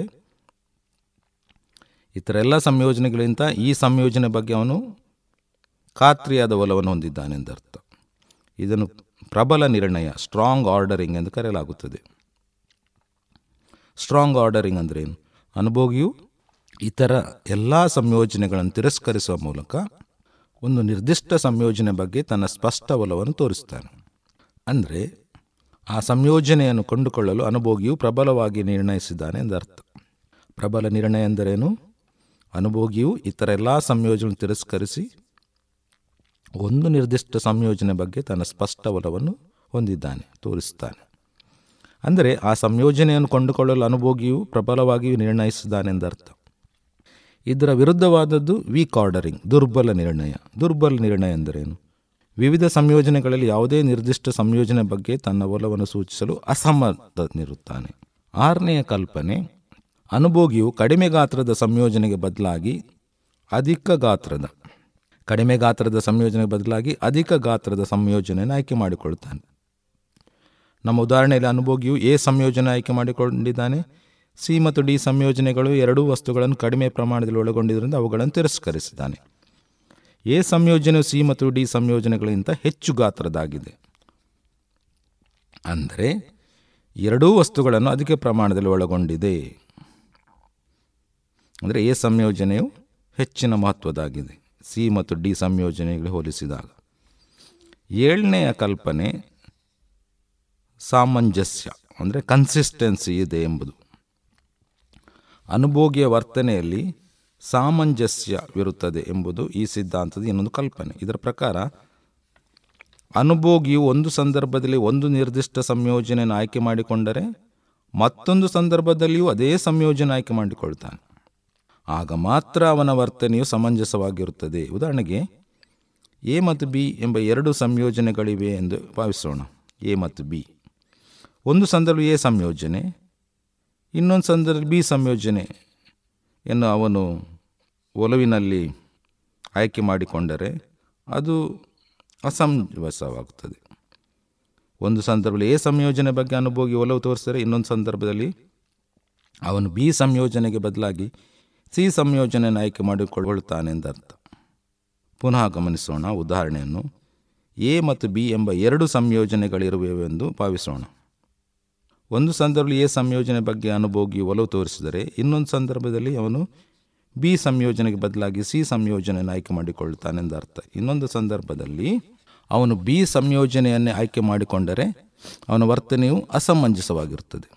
ಇತರ ಎಲ್ಲ ಸಂಯೋಜನೆಗಳಿಂದ ಈ ಸಂಯೋಜನೆ ಬಗ್ಗೆ ಅವನು ಖಾತ್ರಿಯಾದ ಒಲವನ್ನು ಹೊಂದಿದ್ದಾನೆಂದರ್ಥ ಇದನ್ನು ಪ್ರಬಲ ನಿರ್ಣಯ ಸ್ಟ್ರಾಂಗ್ ಆರ್ಡರಿಂಗ್ ಎಂದು ಕರೆಯಲಾಗುತ್ತದೆ ಸ್ಟ್ರಾಂಗ್ ಆರ್ಡರಿಂಗ್ ಅಂದ್ರೇನು ಅನುಭೋಗಿಯು ಇತರ ಎಲ್ಲ ಸಂಯೋಜನೆಗಳನ್ನು ತಿರಸ್ಕರಿಸುವ ಮೂಲಕ ಒಂದು ನಿರ್ದಿಷ್ಟ ಸಂಯೋಜನೆ ಬಗ್ಗೆ ತನ್ನ ಸ್ಪಷ್ಟ ಒಲವನ್ನು ತೋರಿಸ್ತಾನೆ ಅಂದರೆ ಆ ಸಂಯೋಜನೆಯನ್ನು ಕೊಂಡುಕೊಳ್ಳಲು ಅನುಭೋಗಿಯು ಪ್ರಬಲವಾಗಿ ನಿರ್ಣಯಿಸಿದ್ದಾನೆ ಎಂದರ್ಥ ಪ್ರಬಲ ನಿರ್ಣಯ ಎಂದರೇನು ಅನುಭೋಗಿಯು ಇತರ ಎಲ್ಲ ಸಂಯೋಜನೆ ತಿರಸ್ಕರಿಸಿ ಒಂದು ನಿರ್ದಿಷ್ಟ ಸಂಯೋಜನೆ ಬಗ್ಗೆ ತನ್ನ ಸ್ಪಷ್ಟ ಒಲವನ್ನು ಹೊಂದಿದ್ದಾನೆ ತೋರಿಸ್ತಾನೆ ಅಂದರೆ ಆ ಸಂಯೋಜನೆಯನ್ನು ಕೊಂಡುಕೊಳ್ಳಲು ಅನುಭೋಗಿಯು ಪ್ರಬಲವಾಗಿಯೂ ನಿರ್ಣಯಿಸಿದ್ದಾನೆಂದರ್ಥ ಇದರ ವಿರುದ್ಧವಾದದ್ದು ವೀಕ್ ಆರ್ಡರಿಂಗ್ ದುರ್ಬಲ ನಿರ್ಣಯ ದುರ್ಬಲ ನಿರ್ಣಯ ಎಂದರೇನು ವಿವಿಧ ಸಂಯೋಜನೆಗಳಲ್ಲಿ ಯಾವುದೇ ನಿರ್ದಿಷ್ಟ ಸಂಯೋಜನೆ ಬಗ್ಗೆ ತನ್ನ ಒಲವನ್ನು ಸೂಚಿಸಲು ಅಸಮರ್ಥನಿರುತ್ತಾನೆ ಆರನೆಯ ಕಲ್ಪನೆ ಅನುಭೋಗಿಯು ಕಡಿಮೆ ಗಾತ್ರದ ಸಂಯೋಜನೆಗೆ ಬದಲಾಗಿ ಅಧಿಕ ಗಾತ್ರದ ಕಡಿಮೆ ಗಾತ್ರದ ಸಂಯೋಜನೆಗೆ ಬದಲಾಗಿ ಅಧಿಕ ಗಾತ್ರದ ಸಂಯೋಜನೆಯನ್ನು ಆಯ್ಕೆ ಮಾಡಿಕೊಳ್ಳುತ್ತಾನೆ ನಮ್ಮ ಉದಾಹರಣೆಯಲ್ಲಿ ಅನುಭೋಗಿಯು ಎ ಸಂಯೋಜನೆ ಆಯ್ಕೆ ಮಾಡಿಕೊಂಡಿದ್ದಾನೆ ಸಿ ಮತ್ತು ಡಿ ಸಂಯೋಜನೆಗಳು ಎರಡೂ ವಸ್ತುಗಳನ್ನು ಕಡಿಮೆ ಪ್ರಮಾಣದಲ್ಲಿ ಒಳಗೊಂಡಿದ್ದರಿಂದ ಅವುಗಳನ್ನು ತಿರಸ್ಕರಿಸಿದ್ದಾನೆ ಎ ಸಂಯೋಜನೆಯು ಸಿ ಮತ್ತು ಡಿ ಸಂಯೋಜನೆಗಳಿಗಿಂತ ಹೆಚ್ಚು ಗಾತ್ರದಾಗಿದೆ ಅಂದರೆ ಎರಡೂ ವಸ್ತುಗಳನ್ನು ಅಧಿಕ ಪ್ರಮಾಣದಲ್ಲಿ ಒಳಗೊಂಡಿದೆ ಅಂದರೆ ಎ ಸಂಯೋಜನೆಯು ಹೆಚ್ಚಿನ ಮಹತ್ವದಾಗಿದೆ ಸಿ ಮತ್ತು ಡಿ ಸಂಯೋಜನೆಗಳಿಗೆ ಹೋಲಿಸಿದಾಗ ಏಳನೆಯ ಕಲ್ಪನೆ ಸಾಮಂಜಸ್ಯ ಅಂದರೆ ಕನ್ಸಿಸ್ಟೆನ್ಸಿ ಇದೆ ಎಂಬುದು ಅನುಭೋಗಿಯ ವರ್ತನೆಯಲ್ಲಿ ಸಾಮಂಜಸ್ಯವಿರುತ್ತದೆ ಎಂಬುದು ಈ ಸಿದ್ಧಾಂತದ ಇನ್ನೊಂದು ಕಲ್ಪನೆ ಇದರ ಪ್ರಕಾರ ಅನುಭೋಗಿಯು ಒಂದು ಸಂದರ್ಭದಲ್ಲಿ ಒಂದು ನಿರ್ದಿಷ್ಟ ಸಂಯೋಜನೆಯನ್ನು ಆಯ್ಕೆ ಮಾಡಿಕೊಂಡರೆ ಮತ್ತೊಂದು ಸಂದರ್ಭದಲ್ಲಿಯೂ ಅದೇ ಸಂಯೋಜನೆ ಆಯ್ಕೆ ಮಾಡಿಕೊಳ್ತಾನೆ ಆಗ ಮಾತ್ರ ಅವನ ವರ್ತನೆಯು ಸಮಂಜಸವಾಗಿರುತ್ತದೆ ಉದಾಹರಣೆಗೆ ಎ ಮತ್ತು ಬಿ ಎಂಬ ಎರಡು ಸಂಯೋಜನೆಗಳಿವೆ ಎಂದು ಭಾವಿಸೋಣ ಎ ಮತ್ತು ಬಿ ಒಂದು ಸಂದರ್ಭ ಎ ಸಂಯೋಜನೆ ಇನ್ನೊಂದು ಸಂದರ್ಭ ಬಿ ಸಂಯೋಜನೆ ಎನ್ನು ಅವನು ಒಲವಿನಲ್ಲಿ ಆಯ್ಕೆ ಮಾಡಿಕೊಂಡರೆ ಅದು ಅಸಮಂಜಸವಾಗುತ್ತದೆ ಒಂದು ಸಂದರ್ಭದಲ್ಲಿ ಎ ಸಂಯೋಜನೆ ಬಗ್ಗೆ ಅನುಭೋಗಿ ಒಲವು ತೋರಿಸಿದರೆ ಇನ್ನೊಂದು ಸಂದರ್ಭದಲ್ಲಿ ಅವನು ಬಿ ಸಂಯೋಜನೆಗೆ ಬದಲಾಗಿ ಸಿ ಸಂಯೋಜನೆಯನ್ನು ಆಯ್ಕೆ ಮಾಡಿಕೊಳ್ಳುತ್ತಾನೆ ಎಂದರ್ಥ ಪುನಃ ಗಮನಿಸೋಣ ಉದಾಹರಣೆಯನ್ನು ಎ ಮತ್ತು ಬಿ ಎಂಬ ಎರಡು ಸಂಯೋಜನೆಗಳಿರುವೆವೆಂದು ಭಾವಿಸೋಣ ಒಂದು ಸಂದರ್ಭದಲ್ಲಿ ಎ ಸಂಯೋಜನೆ ಬಗ್ಗೆ ಅನುಭೋಗಿ ಒಲವು ತೋರಿಸಿದರೆ ಇನ್ನೊಂದು ಸಂದರ್ಭದಲ್ಲಿ ಅವನು ಬಿ ಸಂಯೋಜನೆಗೆ ಬದಲಾಗಿ ಸಿ ಸಂಯೋಜನೆಯನ್ನು ಆಯ್ಕೆ ಮಾಡಿಕೊಳ್ಳುತ್ತಾನೆ ಎಂದರ್ಥ ಇನ್ನೊಂದು ಸಂದರ್ಭದಲ್ಲಿ ಅವನು ಬಿ ಸಂಯೋಜನೆಯನ್ನೇ ಆಯ್ಕೆ ಮಾಡಿಕೊಂಡರೆ ಅವನ ವರ್ತನೆಯು ಅಸಮಂಜಸವಾಗಿರುತ್ತದೆ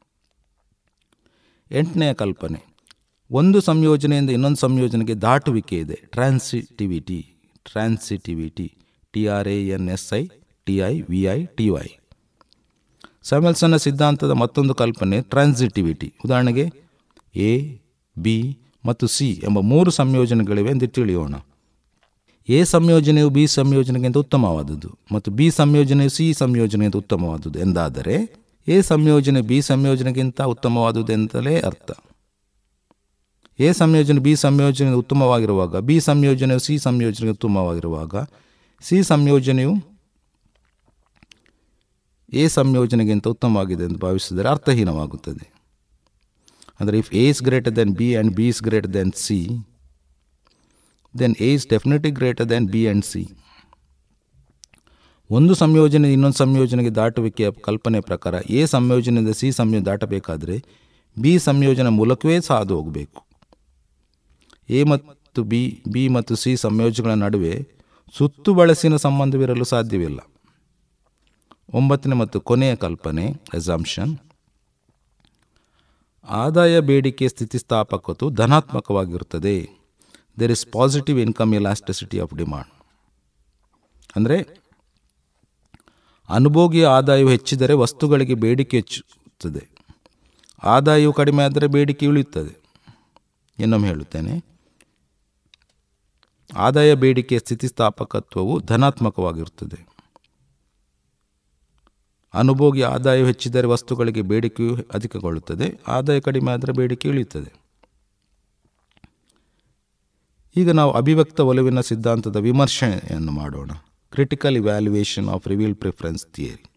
ಎಂಟನೆಯ ಕಲ್ಪನೆ ಒಂದು ಸಂಯೋಜನೆಯಿಂದ ಇನ್ನೊಂದು ಸಂಯೋಜನೆಗೆ ದಾಟುವಿಕೆ ಇದೆ transitivity transitivity T R A N S I T I V I T Y ಸ್ಯಾಮಲ್ಸನ್ನ ಸಿದ್ಧಾಂತದ ಮತ್ತೊಂದು ಕಲ್ಪನೆ ಟ್ರಾನ್ಸಿಟಿವಿಟಿ ಉದಾಹರಣೆಗೆ ಎ ಬಿ ಮತ್ತು ಸಿ ಎಂಬ ಮೂರು ಸಂಯೋಜನೆಗಳಿವೆ ಎಂದು ತಿಳಿಯೋಣ ಎ ಸಂಯೋಜನೆಯು ಬಿ ಸಂಯೋಜನೆಗಿಂತ ಉತ್ತಮವಾದದ್ದು ಮತ್ತು ಬಿ ಸಂಯೋಜನೆಯು ಸಿ ಸಂಯೋಜನೆಗಿಂತ ಉತ್ತಮವಾದುದು ಎಂದಾದರೆ ಎ ಸಂಯೋಜನೆ ಬಿ ಸಂಯೋಜನೆಗಿಂತ ಉತ್ತಮವಾದುದು ಎಂತಲೇ ಅರ್ಥ ಎ ಸಂಯೋಜನೆ ಬಿ ಸಂಯೋಜನೆ ಉತ್ತಮವಾಗಿರುವಾಗ ಬಿ ಸಂಯೋಜನೆಯು ಸಿ ಸಂಯೋಜನೆಗೆ ಉತ್ತಮವಾಗಿರುವಾಗ ಸಿ ಸಂಯೋಜನೆಯು ಎ ಸಂಯೋಜನೆಗಿಂತ ಉತ್ತಮವಾಗಿದೆ ಎಂದು ಭಾವಿಸಿದರೆ ಅರ್ಥಹೀನವಾಗುತ್ತದೆ ಅಂದರೆ if A is greater than B and B is greater than C then A is definitely greater than B and C ಒಂದು ಸಂಯೋಜನೆ ಇನ್ನೊಂದು ಸಂಯೋಜನೆಗೆ ದಾಟುವಿಕೆಯ ಕಲ್ಪನೆ ಪ್ರಕಾರ ಎ ಸಂಯೋಜನೆಯಿಂದ ಸಿ ಸಂಯೋಜನೆ ದಾಟಬೇಕಾದರೆ ಬಿ ಸಂಯೋಜನೆ ಮೂಲಕವೇ ಸಾದು ಹೋಗಬೇಕು ಎ ಮತ್ತು ಬಿ ಬಿ ಮತ್ತು ಸಿ ಸಂಯೋಜನೆಗಳ ನಡುವೆ ಸುತ್ತು ಬಳಸಿನ ಸಂಬಂಧವಿರಲು ಸಾಧ್ಯವಿಲ್ಲ ಒಂಬತ್ತನೇ ಮತ್ತು ಕೊನೆಯ ಕಲ್ಪನೆ ಎಸಾಂಪ್ಷನ್ ಆದಾಯ ಬೇಡಿಕೆ ಸ್ಥಿತಿಸ್ಥಾಪಕತ್ವ ಧನಾತ್ಮಕವಾಗಿರುತ್ತದೆ there is positive income elasticity of demand ಅಂದರೆ ಅನುಭೋಗಿಯ ಆದಾಯವು ಹೆಚ್ಚಿದರೆ ವಸ್ತುಗಳಿಗೆ ಬೇಡಿಕೆ ಹೆಚ್ಚುತ್ತದೆ ಆದಾಯವು ಕಡಿಮೆ ಆದರೆ ಬೇಡಿಕೆ ಇಳಿಯುತ್ತದೆ ಇನ್ನೊಮ್ಮೆ ಹೇಳುತ್ತೇನೆ ಆದಾಯ ಬೇಡಿಕೆಯ ಸ್ಥಿತಿಸ್ಥಾಪಕತ್ವವು ಧನಾತ್ಮಕವಾಗಿರುತ್ತದೆ ಅನುಭೋಗಿ ಆದಾಯ ಹೆಚ್ಚಿದರೆ ವಸ್ತುಗಳಿಗೆ ಬೇಡಿಕೆಯು ಅಧಿಕಗೊಳ್ಳುತ್ತದೆ ಆದಾಯ ಕಡಿಮೆ ಆದರೆ ಬೇಡಿಕೆ ಇಳಿಯುತ್ತದೆ ಈಗ ನಾವು ಅಭಿವ್ಯಕ್ತ ಒಲವಿನ ಸಿದ್ಧಾಂತದ ವಿಮರ್ಶೆಯನ್ನು ಮಾಡೋಣ critical evaluation of reveal preference theory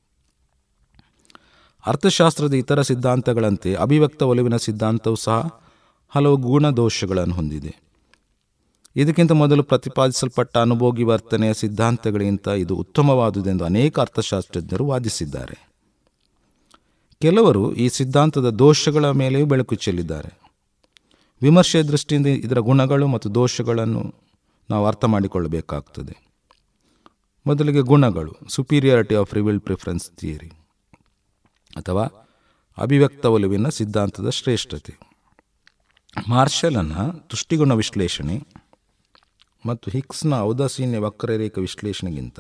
ಅರ್ಥಶಾಸ್ತ್ರದ ಇತರ ಸಿದ್ಧಾಂತಗಳಂತೆ ಅಭಿವ್ಯಕ್ತ ಒಲವಿನ ಸಿದ್ಧಾಂತವು ಸಹ ಹಲವು ಗುಣದೋಷಗಳನ್ನು ಹೊಂದಿದೆ ಇದಕ್ಕಿಂತ ಮೊದಲು ಪ್ರತಿಪಾದಿಸಲ್ಪಟ್ಟ ಅನುಭೋಗಿ ವರ್ತನೆಯ ಸಿದ್ಧಾಂತಗಳಿಗಿಂತ ಇದು ಉತ್ತಮವಾದುದೆಂದು ಅನೇಕ ಅರ್ಥಶಾಸ್ತ್ರಜ್ಞರು ವಾದಿಸಿದ್ದಾರೆ ಕೆಲವರು ಈ ಸಿದ್ಧಾಂತದ ದೋಷಗಳ ಮೇಲೆಯೂ ಬೆಳಕು ಚೆಲ್ಲಿದ್ದಾರೆ ವಿಮರ್ಶೆಯ ದೃಷ್ಟಿಯಿಂದ ಇದರ ಗುಣಗಳು ಮತ್ತು ದೋಷಗಳನ್ನು ನಾವು ಅರ್ಥ ಮಾಡಿಕೊಳ್ಳಬೇಕಾಗ್ತದೆ ಮೊದಲಿಗೆ ಗುಣಗಳು superiority of reveal preference theory ಅಥವಾ ಅಭಿವ್ಯಕ್ತ ಒಲವಿನ ಸಿದ್ಧಾಂತದ ಶ್ರೇಷ್ಠತೆ ಮಾರ್ಷಲನ ತುಷ್ಟಿಗುಣ ವಿಶ್ಲೇಷಣೆ ಮತ್ತು ಹಿಕ್ಸ್ನ ಔದಾಸೀನ್ಯ ವಕ್ರರೇಖೆ ವಿಶ್ಲೇಷಣೆಗಿಂತ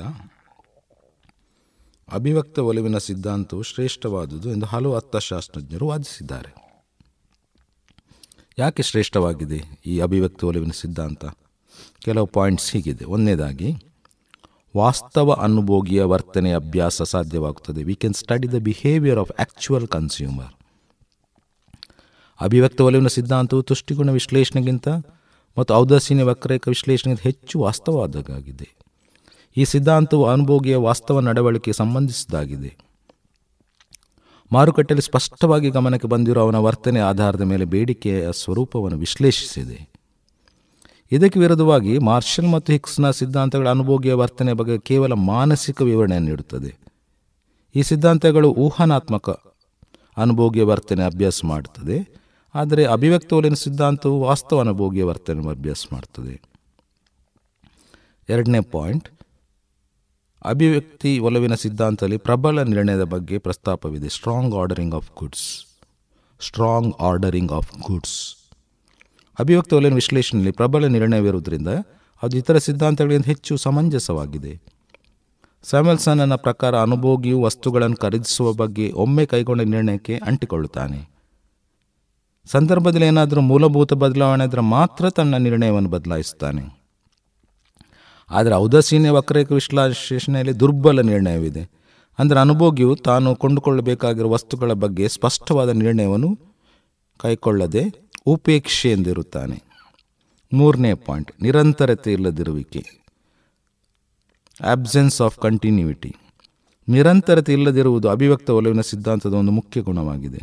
ಅಭಿವ್ಯಕ್ತ ಒಲವಿನ ಸಿದ್ಧಾಂತವು ಶ್ರೇಷ್ಠವಾದುದು ಎಂದು ಹಲವು ಅರ್ಥಶಾಸ್ತ್ರಜ್ಞರು ವಾದಿಸಿದ್ದಾರೆ ಯಾಕೆ ಶ್ರೇಷ್ಠವಾಗಿದೆ ಈ ಅಭಿವ್ಯಕ್ತ ಒಲವಿನ ಸಿದ್ಧಾಂತ ಕೆಲವು ಪಾಯಿಂಟ್ಸ್ ಹೀಗಿದೆ ಒಂದನೇದಾಗಿ ವಾಸ್ತವ ಅನುಭೋಗಿಯ ವರ್ತನೆಯ ಅಭ್ಯಾಸ ಸಾಧ್ಯವಾಗುತ್ತದೆ we can study the behaviour of actual consumer ಅಭಿವ್ಯಕ್ತ ಒಲವಿನ ಸಿದ್ಧಾಂತವು ತುಷ್ಟಿಗುಣ ವಿಶ್ಲೇಷಣೆಗಿಂತ ಮತ್ತು ಔದಾಸೀನ್ಯ ವಕ್ರೇಕ ವಿಶ್ಲೇಷಣೆಗಿಂತ ಹೆಚ್ಚು ವಾಸ್ತವವಾದಾಗಿದೆ ಈ ಸಿದ್ಧಾಂತವು ಅನುಭೋಗಿಯ ವಾಸ್ತವ ನಡವಳಿಕೆ ಸಂಬಂಧಿಸಿದಾಗಿದೆ ಮಾರುಕಟ್ಟೆಯಲ್ಲಿ ಸ್ಪಷ್ಟವಾಗಿ ಗಮನಕ್ಕೆ ಬಂದಿರುವ ಅವನ ವರ್ತನೆ ಆಧಾರದ ಮೇಲೆ ಬೇಡಿಕೆಯ ಸ್ವರೂಪವನ್ನು ವಿಶ್ಲೇಷಿಸಿದೆ ಇದಕ್ಕೆ ವಿರುದ್ಧವಾಗಿ ಮಾರ್ಷಲ್ ಮತ್ತು ಹಿಕ್ಸ್ನ ಸಿದ್ಧಾಂತಗಳ ಅನುಭೋಗಿಯ ವರ್ತನೆ ಬಗ್ಗೆ ಕೇವಲ ಮಾನಸಿಕ ವಿವರಣೆಯನ್ನು ನೀಡುತ್ತದೆ ಈ ಸಿದ್ಧಾಂತಗಳು ಊಹಾನಾತ್ಮಕ ಅನುಭೋಗಿಯ ವರ್ತನೆ ಅಭ್ಯಾಸ ಮಾಡುತ್ತದೆ ಆದರೆ ಅಭಿವ್ಯಕ್ತ ಒಲಿನ ಸಿದ್ಧಾಂತವು ವಾಸ್ತವ ಅನುಭೋಗಿಯ ವರ್ತನೆ ಅಭ್ಯಾಸ ಮಾಡ್ತದೆ ಎರಡನೇ ಪಾಯಿಂಟ್ ಅಭಿವ್ಯಕ್ತಿ ಒಲವಿನ ಸಿದ್ಧಾಂತದಲ್ಲಿ ಪ್ರಬಲ ನಿರ್ಣಯದ ಬಗ್ಗೆ ಪ್ರಸ್ತಾಪವಿದೆ strong ordering of goods strong ordering of goods ಅಭಿವ್ಯಕ್ತ ಒಲವಿನ ವಿಶ್ಲೇಷಣೆಯಲ್ಲಿ ಪ್ರಬಲ ನಿರ್ಣಯವಿರುವುದರಿಂದ ಅದು ಇತರ ಸಿದ್ಧಾಂತಗಳಿಂದ ಹೆಚ್ಚು ಸಮಂಜಸವಾಗಿದೆ ಸ್ಯಾಮಲ್ಸನ್ನ ಪ್ರಕಾರ ಅನುಭೋಗಿಯು ವಸ್ತುಗಳನ್ನು ಖರೀದಿಸುವ ಬಗ್ಗೆ ಒಮ್ಮೆ ಕೈಗೊಂಡ ನಿರ್ಣಯಕ್ಕೆ ಅಂಟಿಕೊಳ್ಳುತ್ತಾನೆ ಸಂದರ್ಭದಲ್ಲಿ ಏನಾದರೂ ಮೂಲಭೂತ ಬದಲಾವಣೆ ಆದರೆ ಮಾತ್ರ ತನ್ನ ನಿರ್ಣಯವನ್ನು ಬದಲಾಯಿಸುತ್ತಾನೆ ಆದರೆ ಔದಾಸೀನ್ಯ ವಕ್ರೇಕ ವಿಶ್ಲೇಷಣೆಯಲ್ಲಿ ದುರ್ಬಲ ನಿರ್ಣಯವಿದೆ ಅಂದರೆ ಅನುಭೋಗಿಯು ತಾನು ಕೊಂಡುಕೊಳ್ಳಬೇಕಾಗಿರುವ ವಸ್ತುಗಳ ಬಗ್ಗೆ ಸ್ಪಷ್ಟವಾದ ನಿರ್ಣಯವನ್ನು ಕೈಗೊಳ್ಳದೆ ಉಪೇಕ್ಷೆಯೆಂದಿರುತ್ತಾನೆ ಮೂರನೇ ಪಾಯಿಂಟ್ ನಿರಂತರತೆ ಇಲ್ಲದಿರುವಿಕೆ ಆಬ್ಸೆನ್ಸ್ ಆಫ್ ಕಂಟಿನ್ಯೂಟಿ ನಿರಂತರತೆ ಇಲ್ಲದಿರುವುದು ಅಭಿವ್ಯಕ್ತ ಒಲವಿನ ಸಿದ್ಧಾಂತದ ಒಂದು ಮುಖ್ಯ ಗುಣವಾಗಿದೆ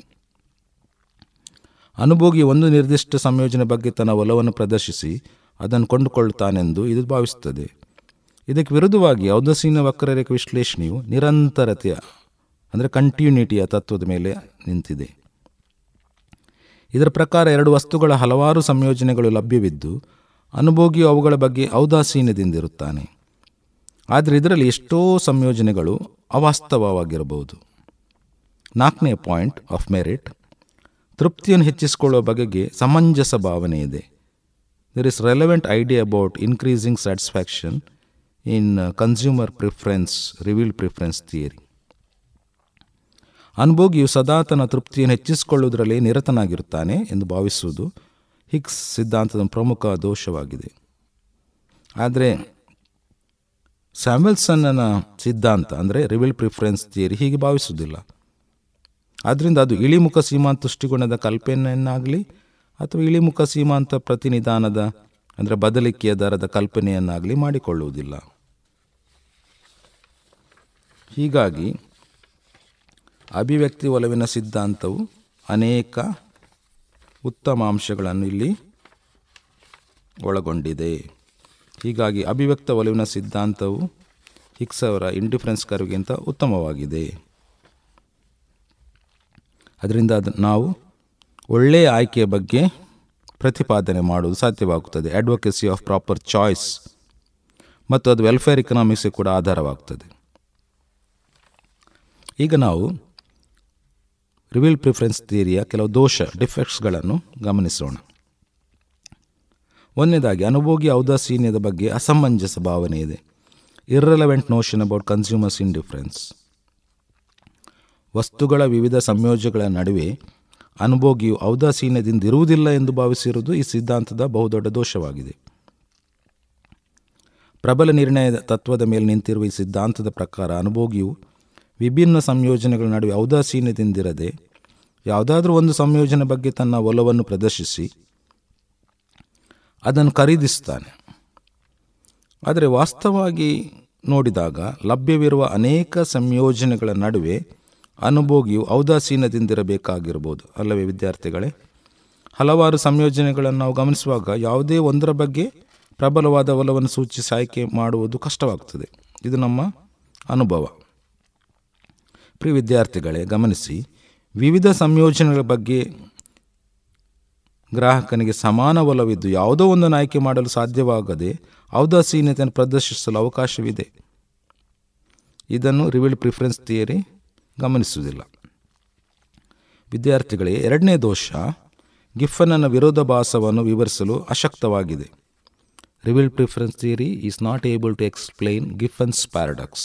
ಅನುಭೋಗಿ ಒಂದು ನಿರ್ದಿಷ್ಟ ಸಂಯೋಜನೆ ಬಗ್ಗೆ ತನ್ನ ಒಲವನ್ನು ಪ್ರದರ್ಶಿಸಿ ಅದನ್ನು ಕೊಂಡುಕೊಳ್ಳುತ್ತಾನೆಂದು ಇದು ಭಾವಿಸುತ್ತದೆ ಇದಕ್ಕೆ ವಿರುದ್ಧವಾಗಿ ಔದಸೀನ ವಕ್ರರೇಖೆ ವಿಶ್ಲೇಷಣೆಯು ನಿರಂತರತೆಯ ಅಂದರೆ ಕಂಟಿನ್ಯೂಟಿಯ ತತ್ವದ ಮೇಲೆ ನಿಂತಿದೆ ಇದರ ಪ್ರಕಾರ ಎರಡು ವಸ್ತುಗಳ ಹಲವಾರು ಸಂಯೋಜನೆಗಳು ಲಭ್ಯವಿದ್ದು ಅನುಭೋಗಿಯು ಅವುಗಳ ಬಗ್ಗೆ ಔದಾಸೀನ್ಯದಿಂದಿರುತ್ತಾನೆ ಆದರೆ ಇದರಲ್ಲಿ ಎಷ್ಟೋ ಸಂಯೋಜನೆಗಳು ಅವಾಸ್ತವವಾಗಿರಬಹುದು ನಾಲ್ಕನೇ ಪಾಯಿಂಟ್ ಆಫ್ ಮೆರಿಟ್ ತೃಪ್ತಿಯನ್ನು ಹೆಚ್ಚಿಸಿಕೊಳ್ಳುವ ಬಗೆಗೆ ಸಮಂಜಸ ಭಾವನೆ ಇದೆ there is relevant idea about increasing satisfaction in consumer preference revealed preference theory ಅನುಭೋಗಿಯು ಸದಾ ತನ್ನ ತೃಪ್ತಿಯನ್ನು ಹೆಚ್ಚಿಸಿಕೊಳ್ಳುವುದರಲ್ಲಿ ನಿರತನಾಗಿರುತ್ತಾನೆ ಎಂದು ಭಾವಿಸುವುದು ಹಿಕ್ಸ್ ಸಿದ್ಧಾಂತದ ಪ್ರಮುಖ ದೋಷವಾಗಿದೆ ಆದರೆ ಸ್ಯಾಮ್ವೆಲ್ಸನ್ನ ಸಿದ್ಧಾಂತ ಅಂದರೆ ರಿವಿಲ್ ಪ್ರಿಫರೆನ್ಸ್ ಥಿಯರಿ ಹೀಗೆ ಭಾವಿಸುವುದಿಲ್ಲ ಆದ್ದರಿಂದ ಅದು ಇಳಿಮುಖ ಸೀಮಾಂತ ದೃಷ್ಟಿಕೋನದ ಕಲ್ಪನೆಯನ್ನಾಗಲಿ ಅಥವಾ ಇಳಿಮುಖ ಸೀಮಾಂತ ಪ್ರತಿನಿಧಾನದ ಅಂದರೆ ಬದಲಿಕೆಯ ದರದ ಕಲ್ಪನೆಯನ್ನಾಗಲಿ ಮಾಡಿಕೊಳ್ಳುವುದಿಲ್ಲ ಹೀಗಾಗಿ ಅಭಿವ್ಯಕ್ತಿ ಒಲವಿನ ಸಿದ್ಧಾಂತವು ಅನೇಕ ಉತ್ತಮ ಅಂಶಗಳನ್ನು ಇಲ್ಲಿ ಒಳಗೊಂಡಿದೆ ಹೀಗಾಗಿ ಅಭಿವ್ಯಕ್ತ ಒಲವಿನ ಸಿದ್ಧಾಂತವು ಹಿಕ್ಸ್ ಅವರ ಇಂಡಿಫರೆನ್ಸ್ ಕರ್ವ್ಗಿಂತ ಉತ್ತಮವಾಗಿದೆ ಅದರಿಂದ ಅದು ನಾವು ಒಳ್ಳೆಯ ಆಯ್ಕೆಯ ಬಗ್ಗೆ ಪ್ರತಿಪಾದನೆ ಮಾಡುವುದು ಸಾಧ್ಯವಾಗುತ್ತದೆ ಅಡ್ವೊಕಸಿ ಆಫ್ ಪ್ರಾಪರ್ ಚಾಯ್ಸ್ ಮತ್ತು ಅದು ವೆಲ್ಫೇರ್ ಇಕನಾಮಿಕ್ಸ್ಗೆ ಕೂಡ ಆಧಾರವಾಗ್ತದೆ ಈಗ ನಾವು ರಿವೀಲ್ ಪ್ರಿಫರೆನ್ಸ್ ಥಿಯರಿಯ ಕೆಲವು ದೋಷ ಡಿಫೆಕ್ಟ್ಸ್ಗಳನ್ನು ಗಮನಿಸೋಣ ಒಂದನೇದಾಗಿ ಅನುಭೋಗಿ ಔದಾಸೀನ್ಯದ ಬಗ್ಗೆ ಅಸಮಂಜಸ ಭಾವನೆ ಇದೆ irrelevant notion about consumers indifference ವಸ್ತುಗಳ ವಿವಿಧ ಸಂಯೋಜನೆಗಳ ನಡುವೆ ಅನುಭೋಗಿಯು ಔದಾಸೀನ್ಯದಿಂದ ಇರುವುದಿಲ್ಲ ಎಂದು ಭಾವಿಸಿರುವುದು ಈ ಸಿದ್ಧಾಂತದ ಬಹುದೊಡ್ಡ ದೋಷವಾಗಿದೆ ಪ್ರಬಲ ನಿರ್ಣಯದ ತತ್ವದ ಮೇಲೆ ನಿಂತಿರುವ ಈ ಸಿದ್ಧಾಂತದ ಪ್ರಕಾರ ಅನುಭೋಗಿಯು ವಿಭಿನ್ನ ಸಂಯೋಜನೆಗಳ ನಡುವೆ ಔದಾಸೀನ್ಯದಿಂದಿರದೆ ಯಾವುದಾದ್ರೂ ಒಂದು ಸಂಯೋಜನೆ ಬಗ್ಗೆ ತನ್ನ ಒಲವನ್ನು ಪ್ರದರ್ಶಿಸಿ ಅದನ್ನು ಖರೀದಿಸ್ತಾನೆ ಆದರೆ ವಾಸ್ತವವಾಗಿ ನೋಡಿದಾಗ ಲಭ್ಯವಿರುವ ಅನೇಕ ಸಂಯೋಜನೆಗಳ ನಡುವೆ ಅನುಭೋಗಿಯು ಔದಾಸೀನ್ಯದಿಂದಿರಬೇಕಾಗಿರ್ಬೋದು ಅಲ್ಲವೇ ವಿದ್ಯಾರ್ಥಿಗಳೇ ಹಲವಾರು ಸಂಯೋಜನೆಗಳನ್ನು ನಾವು ಗಮನಿಸುವಾಗ ಯಾವುದೇ ಒಂದರ ಬಗ್ಗೆ ಪ್ರಬಲವಾದ ಒಲವನ್ನು ಸೂಚಿಸಿ ಆಯ್ಕೆ ಮಾಡುವುದು ಕಷ್ಟವಾಗ್ತದೆ ಇದು ನಮ್ಮ ಅನುಭವ ಪ್ರಿಯ ವಿದ್ಯಾರ್ಥಿಗಳೇ ಗಮನಿಸಿ ವಿವಿಧ ಸಂಯೋಜನೆಗಳ ಬಗ್ಗೆ ಗ್ರಾಹಕನಿಗೆ ಸಮಾನ ಒಲವಿದ್ದು ಯಾವುದೋ ಒಂದನ್ನು ಆಯ್ಕೆ ಮಾಡಲು ಸಾಧ್ಯವಾಗದೆ ಔದಾಸೀನ್ಯತೆಯನ್ನು ಪ್ರದರ್ಶಿಸಲು ಅವಕಾಶವಿದೆ ಇದನ್ನು ರಿವಿಲ್ಡ್ ಪ್ರಿಫರೆನ್ಸ್ ಥಿಯರಿ ಗಮನಿಸುವುದಿಲ್ಲ ವಿದ್ಯಾರ್ಥಿಗಳೇ ಎರಡನೇ ದೋಷ ಗಿಫನನ ವಿರೋಧಾಭಾಸವನ್ನು ವಿವರಿಸಲು ಅಶಕ್ತವಾಗಿದೆ revealed preference theory is not able to explain Giffen's paradox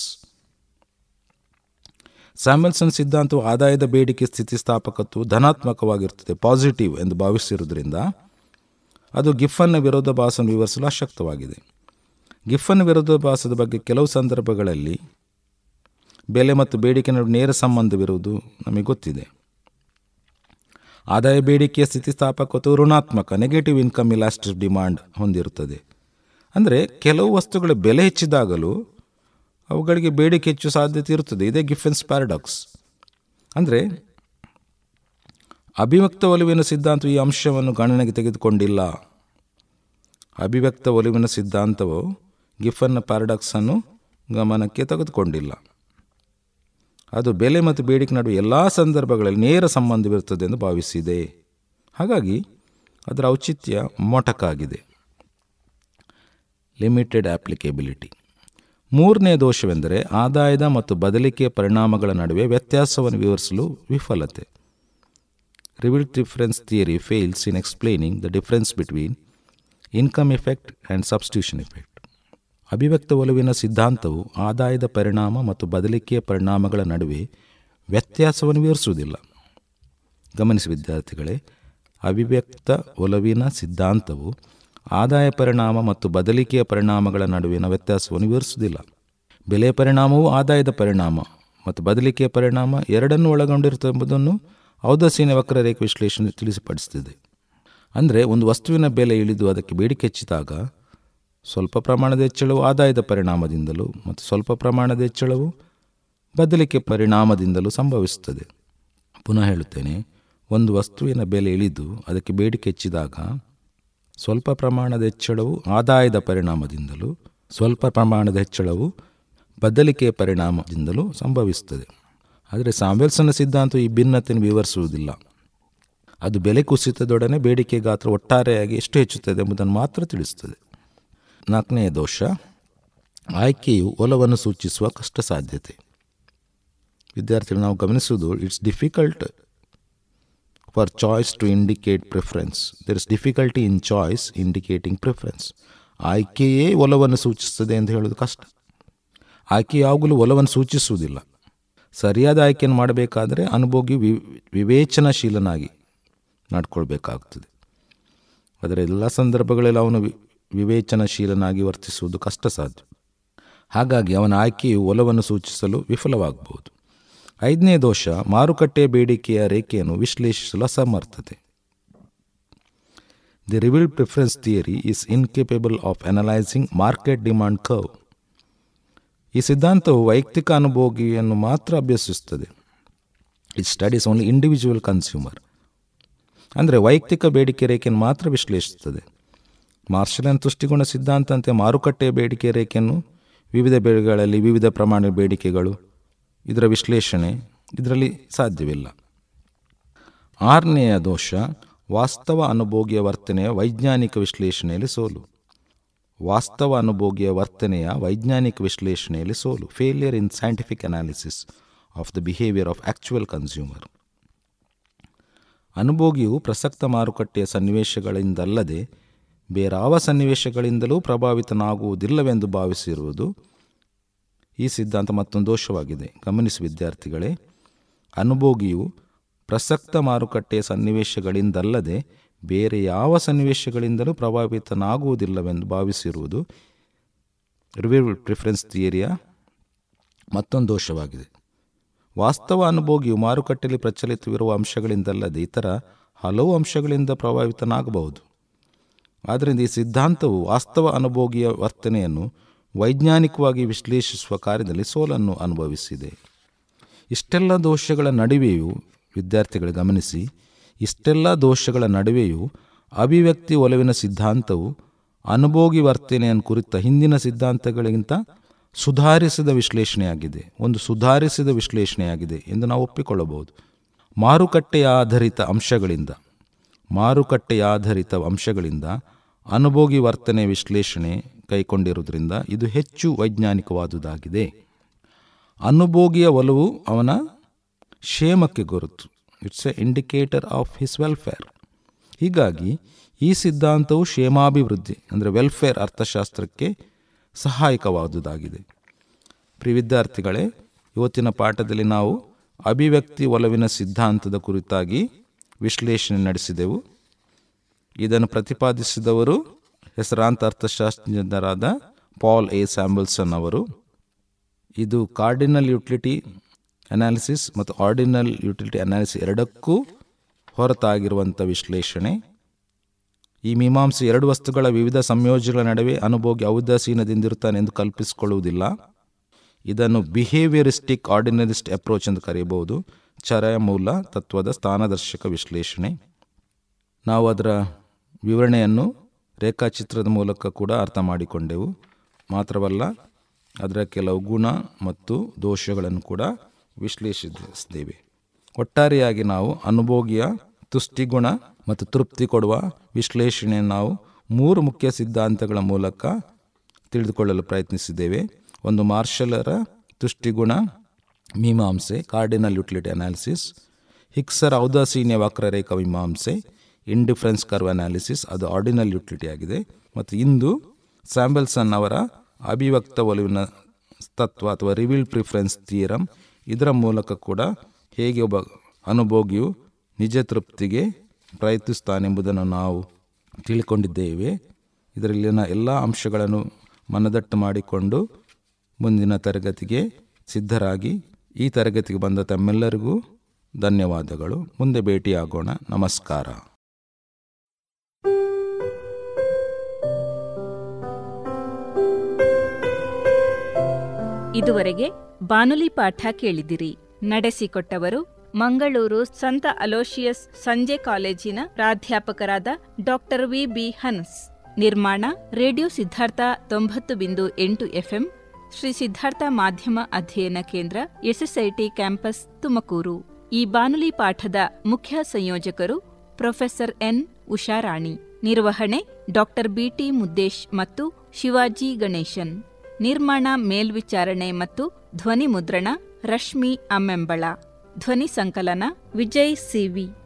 Samuelson ಸಿದ್ಧಾಂತವು ಆದಾಯದ ಬೇಡಿಕೆ ಸ್ಥಿತಿಸ್ಥಾಪಕತ್ವವು ಧನಾತ್ಮಕವಾಗಿರುತ್ತದೆ ಪಾಸಿಟಿವ್ ಎಂದು ಭಾವಿಸಿರುವುದರಿಂದ ಅದು ಗಿಫನ್ನ ವಿರೋಧಾಭಾಸವನ್ನು ವಿವರಿಸಲು ಅಶಕ್ತವಾಗಿದೆ ಗಿಫನ್ ವಿರೋಧಾಭಾಸದ ಬಗ್ಗೆ ಕೆಲವು ಸಂದರ್ಭಗಳಲ್ಲಿ ಬೆಲೆ ಮತ್ತು ಬೇಡಿಕೆ ನಡುವೆ ನೇರ ಸಂಬಂಧವಿರುವುದು ನಮಗೆ ಗೊತ್ತಿದೆ ಆದಾಯ ಬೇಡಿಕೆಯ ಸ್ಥಿತಿಸ್ಥಾಪಕತ್ವವು ಋಣಾತ್ಮಕ ನೆಗೆಟಿವ್ ಇನ್ಕಮ್ ಇಲಾಸ್ಟಿಕ್ ಡಿಮಾಂಡ್ ಹೊಂದಿರುತ್ತದೆ ಅಂದರೆ ಕೆಲವು ವಸ್ತುಗಳ ಬೆಲೆ ಹೆಚ್ಚಿದಾಗಲೂ ಅವುಗಳಿಗೆ ಬೇಡಿಕೆ ಹೆಚ್ಚು ಸಾಧ್ಯತೆ ಇರುತ್ತದೆ ಇದೇ ಗಿಫೆನ್ಸ್ ಪ್ಯಾರಡಾಕ್ಸ್ ಅಂದರೆ ಅಭಿವ್ಯಕ್ತ ಒಲವಿನ ಸಿದ್ಧಾಂತವು ಈ ಅಂಶವನ್ನು ಗಣನೆಗೆ ತೆಗೆದುಕೊಂಡಿಲ್ಲ ಅಭಿವ್ಯಕ್ತ ಒಲವಿನ ಸಿದ್ಧಾಂತವು ಗಿಫನ್ನ ಪ್ಯಾರಡಾಕ್ಸನ್ನು ಗಮನಕ್ಕೆ ತೆಗೆದುಕೊಂಡಿಲ್ಲ ಅದು ಬೆಲೆ ಮತ್ತು ಬೇಡಿಕೆ ನಡುವೆ ಎಲ್ಲ ಸಂದರ್ಭಗಳಲ್ಲಿ ನೇರ ಸಂಬಂಧವಿರುತ್ತದೆ ಎಂದು ಭಾವಿಸಿದೆ ಹಾಗಾಗಿ ಅದರ ಔಚಿತ್ಯ ಮೊಟಕಾಗಿದೆ ಲಿಮಿಟೆಡ್ ಆಪ್ಲಿಕೇಬಿಲಿಟಿ ಮೂರನೇ ದೋಷವೆಂದರೆ ಆದಾಯದ ಮತ್ತು ಬದಲಿಕೆಯ ಪರಿಣಾಮಗಳ ನಡುವೆ ವ್ಯತ್ಯಾಸವನ್ನು ವಿವರಿಸಲು ವಿಫಲತೆ revealed difference theory fails in explaining the difference between income effect and substitution effect ಅಭಿವ್ಯಕ್ತ ಒಲವಿನ ಸಿದ್ಧಾಂತವು ಆದಾಯದ ಪರಿಣಾಮ ಮತ್ತು ಬದಲಿಕೆಯ ಪರಿಣಾಮಗಳ ನಡುವೆ ವ್ಯತ್ಯಾಸವನ್ನು ವಿವರಿಸುವುದಿಲ್ಲ ಗಮನಿಸಿ ವಿದ್ಯಾರ್ಥಿಗಳೇ ಅಭಿವ್ಯಕ್ತ ಒಲವಿನ ಸಿದ್ಧಾಂತವು ಆದಾಯ ಪರಿಣಾಮ ಮತ್ತು ಬದಲಿಕೆಯ ಪರಿಣಾಮಗಳ ನಡುವಿನ ವ್ಯತ್ಯಾಸವನ್ನು ವಿವರಿಸುವುದಿಲ್ಲ ಬೆಲೆ ಪರಿಣಾಮವು ಆದಾಯದ ಪರಿಣಾಮ ಮತ್ತು ಬದಲಿಕೆಯ ಪರಿಣಾಮ ಎರಡನ್ನೂ ಒಳಗೊಂಡಿರುತ್ತದೆ ಎಂಬುದನ್ನು ಔದಾಸೀನ ವಕ್ರರೇಖೆ ವಿಶ್ಲೇಷಣೆ ತಿಳಿಸಿಪಡಿಸುತ್ತದೆ ಅಂದರೆ ಒಂದು ವಸ್ತುವಿನ ಬೆಲೆ ಇಳಿದು ಅದಕ್ಕೆ ಬೇಡಿಕೆ ಹೆಚ್ಚಿದಾಗ ಸ್ವಲ್ಪ ಪ್ರಮಾಣದ ಹೆಚ್ಚಳವು ಆದಾಯದ ಪರಿಣಾಮದಿಂದಲೂ ಮತ್ತು ಸ್ವಲ್ಪ ಪ್ರಮಾಣದ ಹೆಚ್ಚಳವು ಬದಲಿಕೆ ಪರಿಣಾಮದಿಂದಲೂ ಸಂಭವಿಸುತ್ತದೆ ಪುನಃ ಹೇಳುತ್ತೇನೆ ಒಂದು ವಸ್ತುವಿನ ಬೆಲೆ ಇಳಿದು ಅದಕ್ಕೆ ಬೇಡಿಕೆ ಹೆಚ್ಚಿದಾಗ ಸ್ವಲ್ಪ ಪ್ರಮಾಣದ ಹೆಚ್ಚಳವು ಆದಾಯದ ಪರಿಣಾಮದಿಂದಲೂ ಸ್ವಲ್ಪ ಪ್ರಮಾಣದ ಹೆಚ್ಚಳವು ಬದಲಿಕೆಯ ಪರಿಣಾಮದಿಂದಲೂ ಸಂಭವಿಸುತ್ತದೆ ಆದರೆ ಸಾಂವೆಲ್ಸನ ಸಿದ್ಧಾಂತ ಈ ಭಿನ್ನತೆಯನ್ನು ವಿವರಿಸುವುದಿಲ್ಲ ಅದು ಬೆಲೆ ಕುಸಿತದೊಡನೆ ಬೇಡಿಕೆ ಗಾತ್ರ ಒಟ್ಟಾರೆಯಾಗಿ ಎಷ್ಟು ಹೆಚ್ಚುತ್ತದೆ ಎಂಬುದನ್ನು ಮಾತ್ರ ತಿಳಿಸುತ್ತದೆ ನಾಲ್ಕನೆಯ ದೋಷ ಆಯ್ಕೆಯು ಒಲವನ್ನು ಸೂಚಿಸುವ ಕಷ್ಟ ಸಾಧ್ಯತೆ ವಿದ್ಯಾರ್ಥಿಗಳು ನಾವು ಗಮನಿಸುವುದು it's difficult for choice to indicate preference there is difficulty in choice indicating preference ಆಯ್ಕೆಯೇ ಒಲವನ್ನು ಸೂಚಿಸ್ತದೆ ಅಂತ ಹೇಳೋದು ಕಷ್ಟ ಆಯ್ಕೆ ಯಾವಾಗಲೂ ಒಲವನ್ನು ಸೂಚಿಸುವುದಿಲ್ಲ ಸರಿಯಾದ ಆಯ್ಕೆಯನ್ನು ಮಾಡಬೇಕಾದರೆ ಅನುಭೋಗಿ ವಿ ವಿವೇಚನಾಶೀಲನಾಗಿ ನಡ್ಕೊಳ್ಬೇಕಾಗ್ತದೆ ಆದರೆ ಎಲ್ಲ ಸಂದರ್ಭಗಳಲ್ಲಿ ಅವನು ವಿ ವಿವೇಚನಾಶೀಲನಾಗಿ ವರ್ತಿಸುವುದು ಕಷ್ಟ ಸಾಧ್ಯ ಹಾಗಾಗಿ ಅವನ ಆಯ್ಕೆಯು ಒಲವನ್ನು ಸೂಚಿಸಲು ವಿಫಲವಾಗಬಹುದು ಐದನೇ ದೋಷ ಮಾರುಕಟ್ಟೆಯ ಬೇಡಿಕೆಯ ರೇಖೆಯನ್ನು ವಿಶ್ಲೇಷಿಸಲು ಅಸಮರ್ಥತೆ the revealed preference theory is incapable of analysing market demand curve ಈ ಸಿದ್ಧಾಂತವು ವೈಯಕ್ತಿಕ ಅನುಭೋಗಿಯನ್ನು ಮಾತ್ರ ಅಭ್ಯಸಿಸುತ್ತದೆ it studies only individual consumer ಅಂದರೆ ವೈಯಕ್ತಿಕ ಬೇಡಿಕೆ ರೇಖೆಯನ್ನು ಮಾತ್ರ ವಿಶ್ಲೇಷಿಸುತ್ತದೆ ಮಾರ್ಷಲನ್ ತುಷ್ಟಿಗುಣ ಸಿದ್ಧಾಂತಂತೆ ಮಾರುಕಟ್ಟೆಯ ಬೇಡಿಕೆ ರೇಖೆಯನ್ನು ವಿವಿಧ ಬೆಳೆಗಳಲ್ಲಿ ವಿವಿಧ ಪ್ರಮಾಣದ ಬೇಡಿಕೆಗಳು ಇದರ ವಿಶ್ಲೇಷಣೆ ಇದರಲ್ಲಿ ಸಾಧ್ಯವಿಲ್ಲ ಆರನೆಯ ದೋಷ ವಾಸ್ತವ ಅನುಭೋಗಿಯ ವರ್ತನೆಯ ವೈಜ್ಞಾನಿಕ ವಿಶ್ಲೇಷಣೆಯಲ್ಲಿ ಸೋಲು ವಾಸ್ತವ ಅನುಭೋಗಿಯ ವರ್ತನೆಯ ವೈಜ್ಞಾನಿಕ ವಿಶ್ಲೇಷಣೆಯಲ್ಲಿ ಸೋಲು failure in scientific analysis of the behaviour of actual consumer ಅನುಭೋಗಿಯು ಪ್ರಸಕ್ತ ಮಾರುಕಟ್ಟೆಯ ಸನ್ನಿವೇಶಗಳಿಂದಲ್ಲದೆ ಬೇರಾವ ಸನ್ನಿವೇಶಗಳಿಂದಲೂ ಪ್ರಭಾವಿತನಾಗುವುದಿಲ್ಲವೆಂದು ಭಾವಿಸಿರುವುದು ಈ ಸಿದ್ಧಾಂತ ಮತ್ತೊಂದು ದೋಷವಾಗಿದೆ ಗಮನಿಸಿ ವಿದ್ಯಾರ್ಥಿಗಳೇ ಅನುಭೋಗಿಯು ಪ್ರಸಕ್ತ ಮಾರುಕಟ್ಟೆಯ ಸನ್ನಿವೇಶಗಳಿಂದಲ್ಲದೆ ಬೇರೆ ಯಾವ ಸನ್ನಿವೇಶಗಳಿಂದಲೂ ಪ್ರಭಾವಿತನಾಗುವುದಿಲ್ಲವೆಂದು ಭಾವಿಸಿರುವುದು ರಿವ್ಯೂ ಪ್ರಿಫರೆನ್ಸ್ ಥಿಯರಿಯ ಮತ್ತೊಂದು ದೋಷವಾಗಿದೆ ವಾಸ್ತವ ಅನುಭೋಗಿಯು ಮಾರುಕಟ್ಟೆಯಲ್ಲಿ ಪ್ರಚಲಿತವಿರುವ ಅಂಶಗಳಿಂದಲ್ಲದೆ ಇತರ ಹಲವು ಅಂಶಗಳಿಂದ ಪ್ರಭಾವಿತನಾಗಬಹುದು ಆದ್ದರಿಂದ ಈ ಸಿದ್ಧಾಂತವು ವಾಸ್ತವ ಅನುಭೋಗಿಯ ವರ್ತನೆಯನ್ನು ವೈಜ್ಞಾನಿಕವಾಗಿ ವಿಶ್ಲೇಷಿಸುವ ಕಾರ್ಯದಲ್ಲಿ ಸೋಲನ್ನು ಅನುಭವಿಸಿದೆ ಇಷ್ಟೆಲ್ಲ ದೋಷಗಳ ನಡುವೆಯೂ ವಿದ್ಯಾರ್ಥಿಗಳು ಗಮನಿಸಿ ಇಷ್ಟೆಲ್ಲ ದೋಷಗಳ ನಡುವೆಯೂ ಅಭಿವ್ಯಕ್ತಿ ಒಲವಿನ ಸಿದ್ಧಾಂತವು ಅನುಭೋಗಿ ವರ್ತನೆಯನ್ನು ಕುರಿತ ಹಿಂದಿನ ಸಿದ್ಧಾಂತಗಳಿಗಿಂತ ಸುಧಾರಿಸಿದ ವಿಶ್ಲೇಷಣೆಯಾಗಿದೆ ಒಂದು ಸುಧಾರಿಸಿದ ವಿಶ್ಲೇಷಣೆಯಾಗಿದೆ ಎಂದು ನಾವು ಒಪ್ಪಿಕೊಳ್ಳಬಹುದು ಮಾರುಕಟ್ಟೆಯ ಆಧಾರಿತ ಅಂಶಗಳಿಂದ ಮಾರುಕಟ್ಟೆಯ ಆಧಾರಿತ ಅಂಶಗಳಿಂದ ಅನುಭೋಗಿ ವರ್ತನೆ ವಿಶ್ಲೇಷಣೆ ಕೈಗೊಂಡಿರುವುದರಿಂದ ಇದು ಹೆಚ್ಚು ವೈಜ್ಞಾನಿಕವಾದುದಾಗಿದೆ ಅನುಭೋಗಿಯ ಒಲವು ಅವನ ಕ್ಷೇಮಕ್ಕೆ ಗುರುತು it's a indicator of his welfare ಹೀಗಾಗಿ ಈ ಸಿದ್ಧಾಂತವು ಕ್ಷೇಮಾಭಿವೃದ್ಧಿ ಅಂದರೆ ವೆಲ್ಫೇರ್ ಅರ್ಥಶಾಸ್ತ್ರಕ್ಕೆ ಸಹಾಯಕವಾದುದಾಗಿದೆ ಪ್ರಿಯ ವಿದ್ಯಾರ್ಥಿಗಳೇ ಇವತ್ತಿನ ಪಾಠದಲ್ಲಿ ನಾವು ಅಭಿವ್ಯಕ್ತಿ ಒಲವಿನ ಸಿದ್ಧಾಂತದ ಕುರಿತಾಗಿ ವಿಶ್ಲೇಷಣೆ ನಡೆಸಿದೆವು ಇದನ್ನು ಪ್ರತಿಪಾದಿಸಿದವರು ಹೆಸರಾಂತ ಅರ್ಥಶಾಸ್ತ್ರಜ್ಞರಾದ ಪಾಲ್ ಎ ಸ್ಯಾಂಬಲ್ಸನ್ ಅವರು ಇದು ಕಾರ್ಡಿನಲ್ ಯುಟಿಲಿಟಿ ಅನಾಲಿಸಿಸ್ ಮತ್ತು ಆರ್ಡಿನಲ್ ಯುಟಿಲಿಟಿ ಅನಾಲಿಸಿಸ್ ಎರಡಕ್ಕೂ ಹೊರತಾಗಿರುವಂಥ ವಿಶ್ಲೇಷಣೆ ಈ ಮೀಮಾಂಸೆ ಎರಡು ವಸ್ತುಗಳ ವಿವಿಧ ಸಂಯೋಜನೆಗಳ ನಡುವೆ ಅನುಭೋಗಿ ಔದಾಸೀನದಿಂದಿರುತ್ತಾನೆ ಎಂದು ಕಲ್ಪಿಸಿಕೊಳ್ಳುವುದಿಲ್ಲ ಇದನ್ನು ಬಿಹೇವಿಯರಿಸ್ಟಿಕ್ ಆರ್ಡಿನರಿಸ್ಟ್ ಅಪ್ರೋಚ್ ಎಂದು ಕರೆಯಬಹುದು ಚರಯ ಮೂಲ ತತ್ವದ ಸ್ಥಾನದರ್ಶಕ ವಿಶ್ಲೇಷಣೆ ನಾವು ಅದರ ವಿವರಣೆಯನ್ನು ರೇಖಾಚಿತ್ರದ ಮೂಲಕ ಕೂಡ ಅರ್ಥ ಮಾಡಿಕೊಂಡೆವು ಮಾತ್ರವಲ್ಲ ಅದರ ಕೆಲವು ಗುಣ ಮತ್ತು ದೋಷಗಳನ್ನು ಕೂಡ ವಿಶ್ಲೇಷಿಸಿದ್ದೇವೆ ಒಟ್ಟಾರೆಯಾಗಿ ನಾವು ಅನುಭೋಗಿಯ ತುಷ್ಟಿಗುಣ ಮತ್ತು ತೃಪ್ತಿ ಕೊಡುವ ವಿಶ್ಲೇಷಣೆಯನ್ನು ನಾವು ಮೂರು ಮುಖ್ಯ ಸಿದ್ಧಾಂತಗಳ ಮೂಲಕ ತಿಳಿದುಕೊಳ್ಳಲು ಪ್ರಯತ್ನಿಸಿದ್ದೇವೆ ಒಂದು ಮಾರ್ಷಲರ ತುಷ್ಟಿಗುಣ ಮೀಮಾಂಸೆ ಕಾರ್ಡಿನಲ್ ಯುಟಿಲಿಟಿ ಅನಾಲಿಸಿಸ್ ಹಿಕ್ಸರ್ ಔದಾಸೀನ್ಯ ವಕ್ರರೇಖಾ ಮೀಮಾಂಸೆ ಇಂಡಿಫರೆನ್ಸ್ ಕರ್ವ್ ಅನಾಲಿಸಿಸ್ ಅದು ಆರ್ಡಿನಲ್ ಯುಟಿಲಿಟಿ ಆಗಿದೆ ಮತ್ತು ಇಂದು ಸ್ಯಾಂಬಲ್ಸನ್ ಅವರ ಅಭಿವ್ಯಕ್ತ ಒಲವಿನ ತತ್ವ ಅಥವಾ ರಿವೀಲ್ ಪ್ರಿಫರೆನ್ಸ್ ಥಿಯರಮ್ ಇದರ ಮೂಲಕ ಕೂಡ ಹೇಗೆ ಒಬ್ಬ ಅನುಭೋಗಿಯು ನಿಜ ತೃಪ್ತಿಗೆ ಪ್ರಯತ್ನಿಸ್ತಾನೆಂಬುದನ್ನು ನಾವು ತಿಳ್ಕೊಂಡಿದ್ದೇವೆ ಇದರಲ್ಲಿನ ಎಲ್ಲ ಅಂಶಗಳನ್ನು ಮನದಟ್ಟು ಮಾಡಿಕೊಂಡು ಮುಂದಿನ ತರಗತಿಗೆ ಸಿದ್ಧರಾಗಿ ಈ ತರಗತಿಗೆ ಬಂದ ತಮ್ಮೆಲ್ಲರಿಗೂ ಧನ್ಯವಾದಗಳು ಮುಂದೆ ಭೇಟಿಯಾಗೋಣ ನಮಸ್ಕಾರ ಇದುವರೆಗೆ ಬಾನುಲಿ ಪಾಠ ಕೇಳಿದಿರಿ ನಡೆಸಿಕೊಟ್ಟವರು ಮಂಗಳೂರು ಸಂತ ಅಲೋಶಿಯಸ್ ಸಂಜೆ ಕಾಲೇಜಿನ ಪ್ರಾಧ್ಯಾಪಕರಾದ ಡಾಕ್ಟರ್ ವಿ ಬಿ ಹನ್ಸ್ ನಿರ್ಮಾಣ ರೇಡಿಯೋ ಸಿದ್ಧಾರ್ಥ ತೊಂಬತ್ತು ಬಿಂದು ಎಂಟು ಎಫ್ಎಂ ಶ್ರೀ ಸಿದ್ಧಾರ್ಥ ಮಾಧ್ಯಮ ಅಧ್ಯಯನ ಕೇಂದ್ರ ಎಸ್ಎಸ್ಐಟಿ ಕ್ಯಾಂಪಸ್ ತುಮಕೂರು ಈ ಬಾನುಲಿ ಪಾಠದ ಮುಖ್ಯ ಸಂಯೋಜಕರು ಪ್ರೊಫೆಸರ್ ಎನ್ ಉಷಾರಾಣಿ ನಿರ್ವಹಣೆ ಡಾಕ್ಟರ್ ಬಿಟಿ ಮುದ್ದೇಶ್ ಮತ್ತು ಶಿವಾಜಿ ಗಣೇಶನ್ ನಿರ್ಮಾಣ ಮೇಲ್ವಿಚಾರಣೆ ಮತ್ತು ಧ್ವನಿ ಮುದ್ರಣ ರಶ್ಮಿ ಅಮ್ಮೆಂಬಳ ಧ್ವನಿ ಸಂಕಲನ ವಿಜಯ್ ಸಿವಿ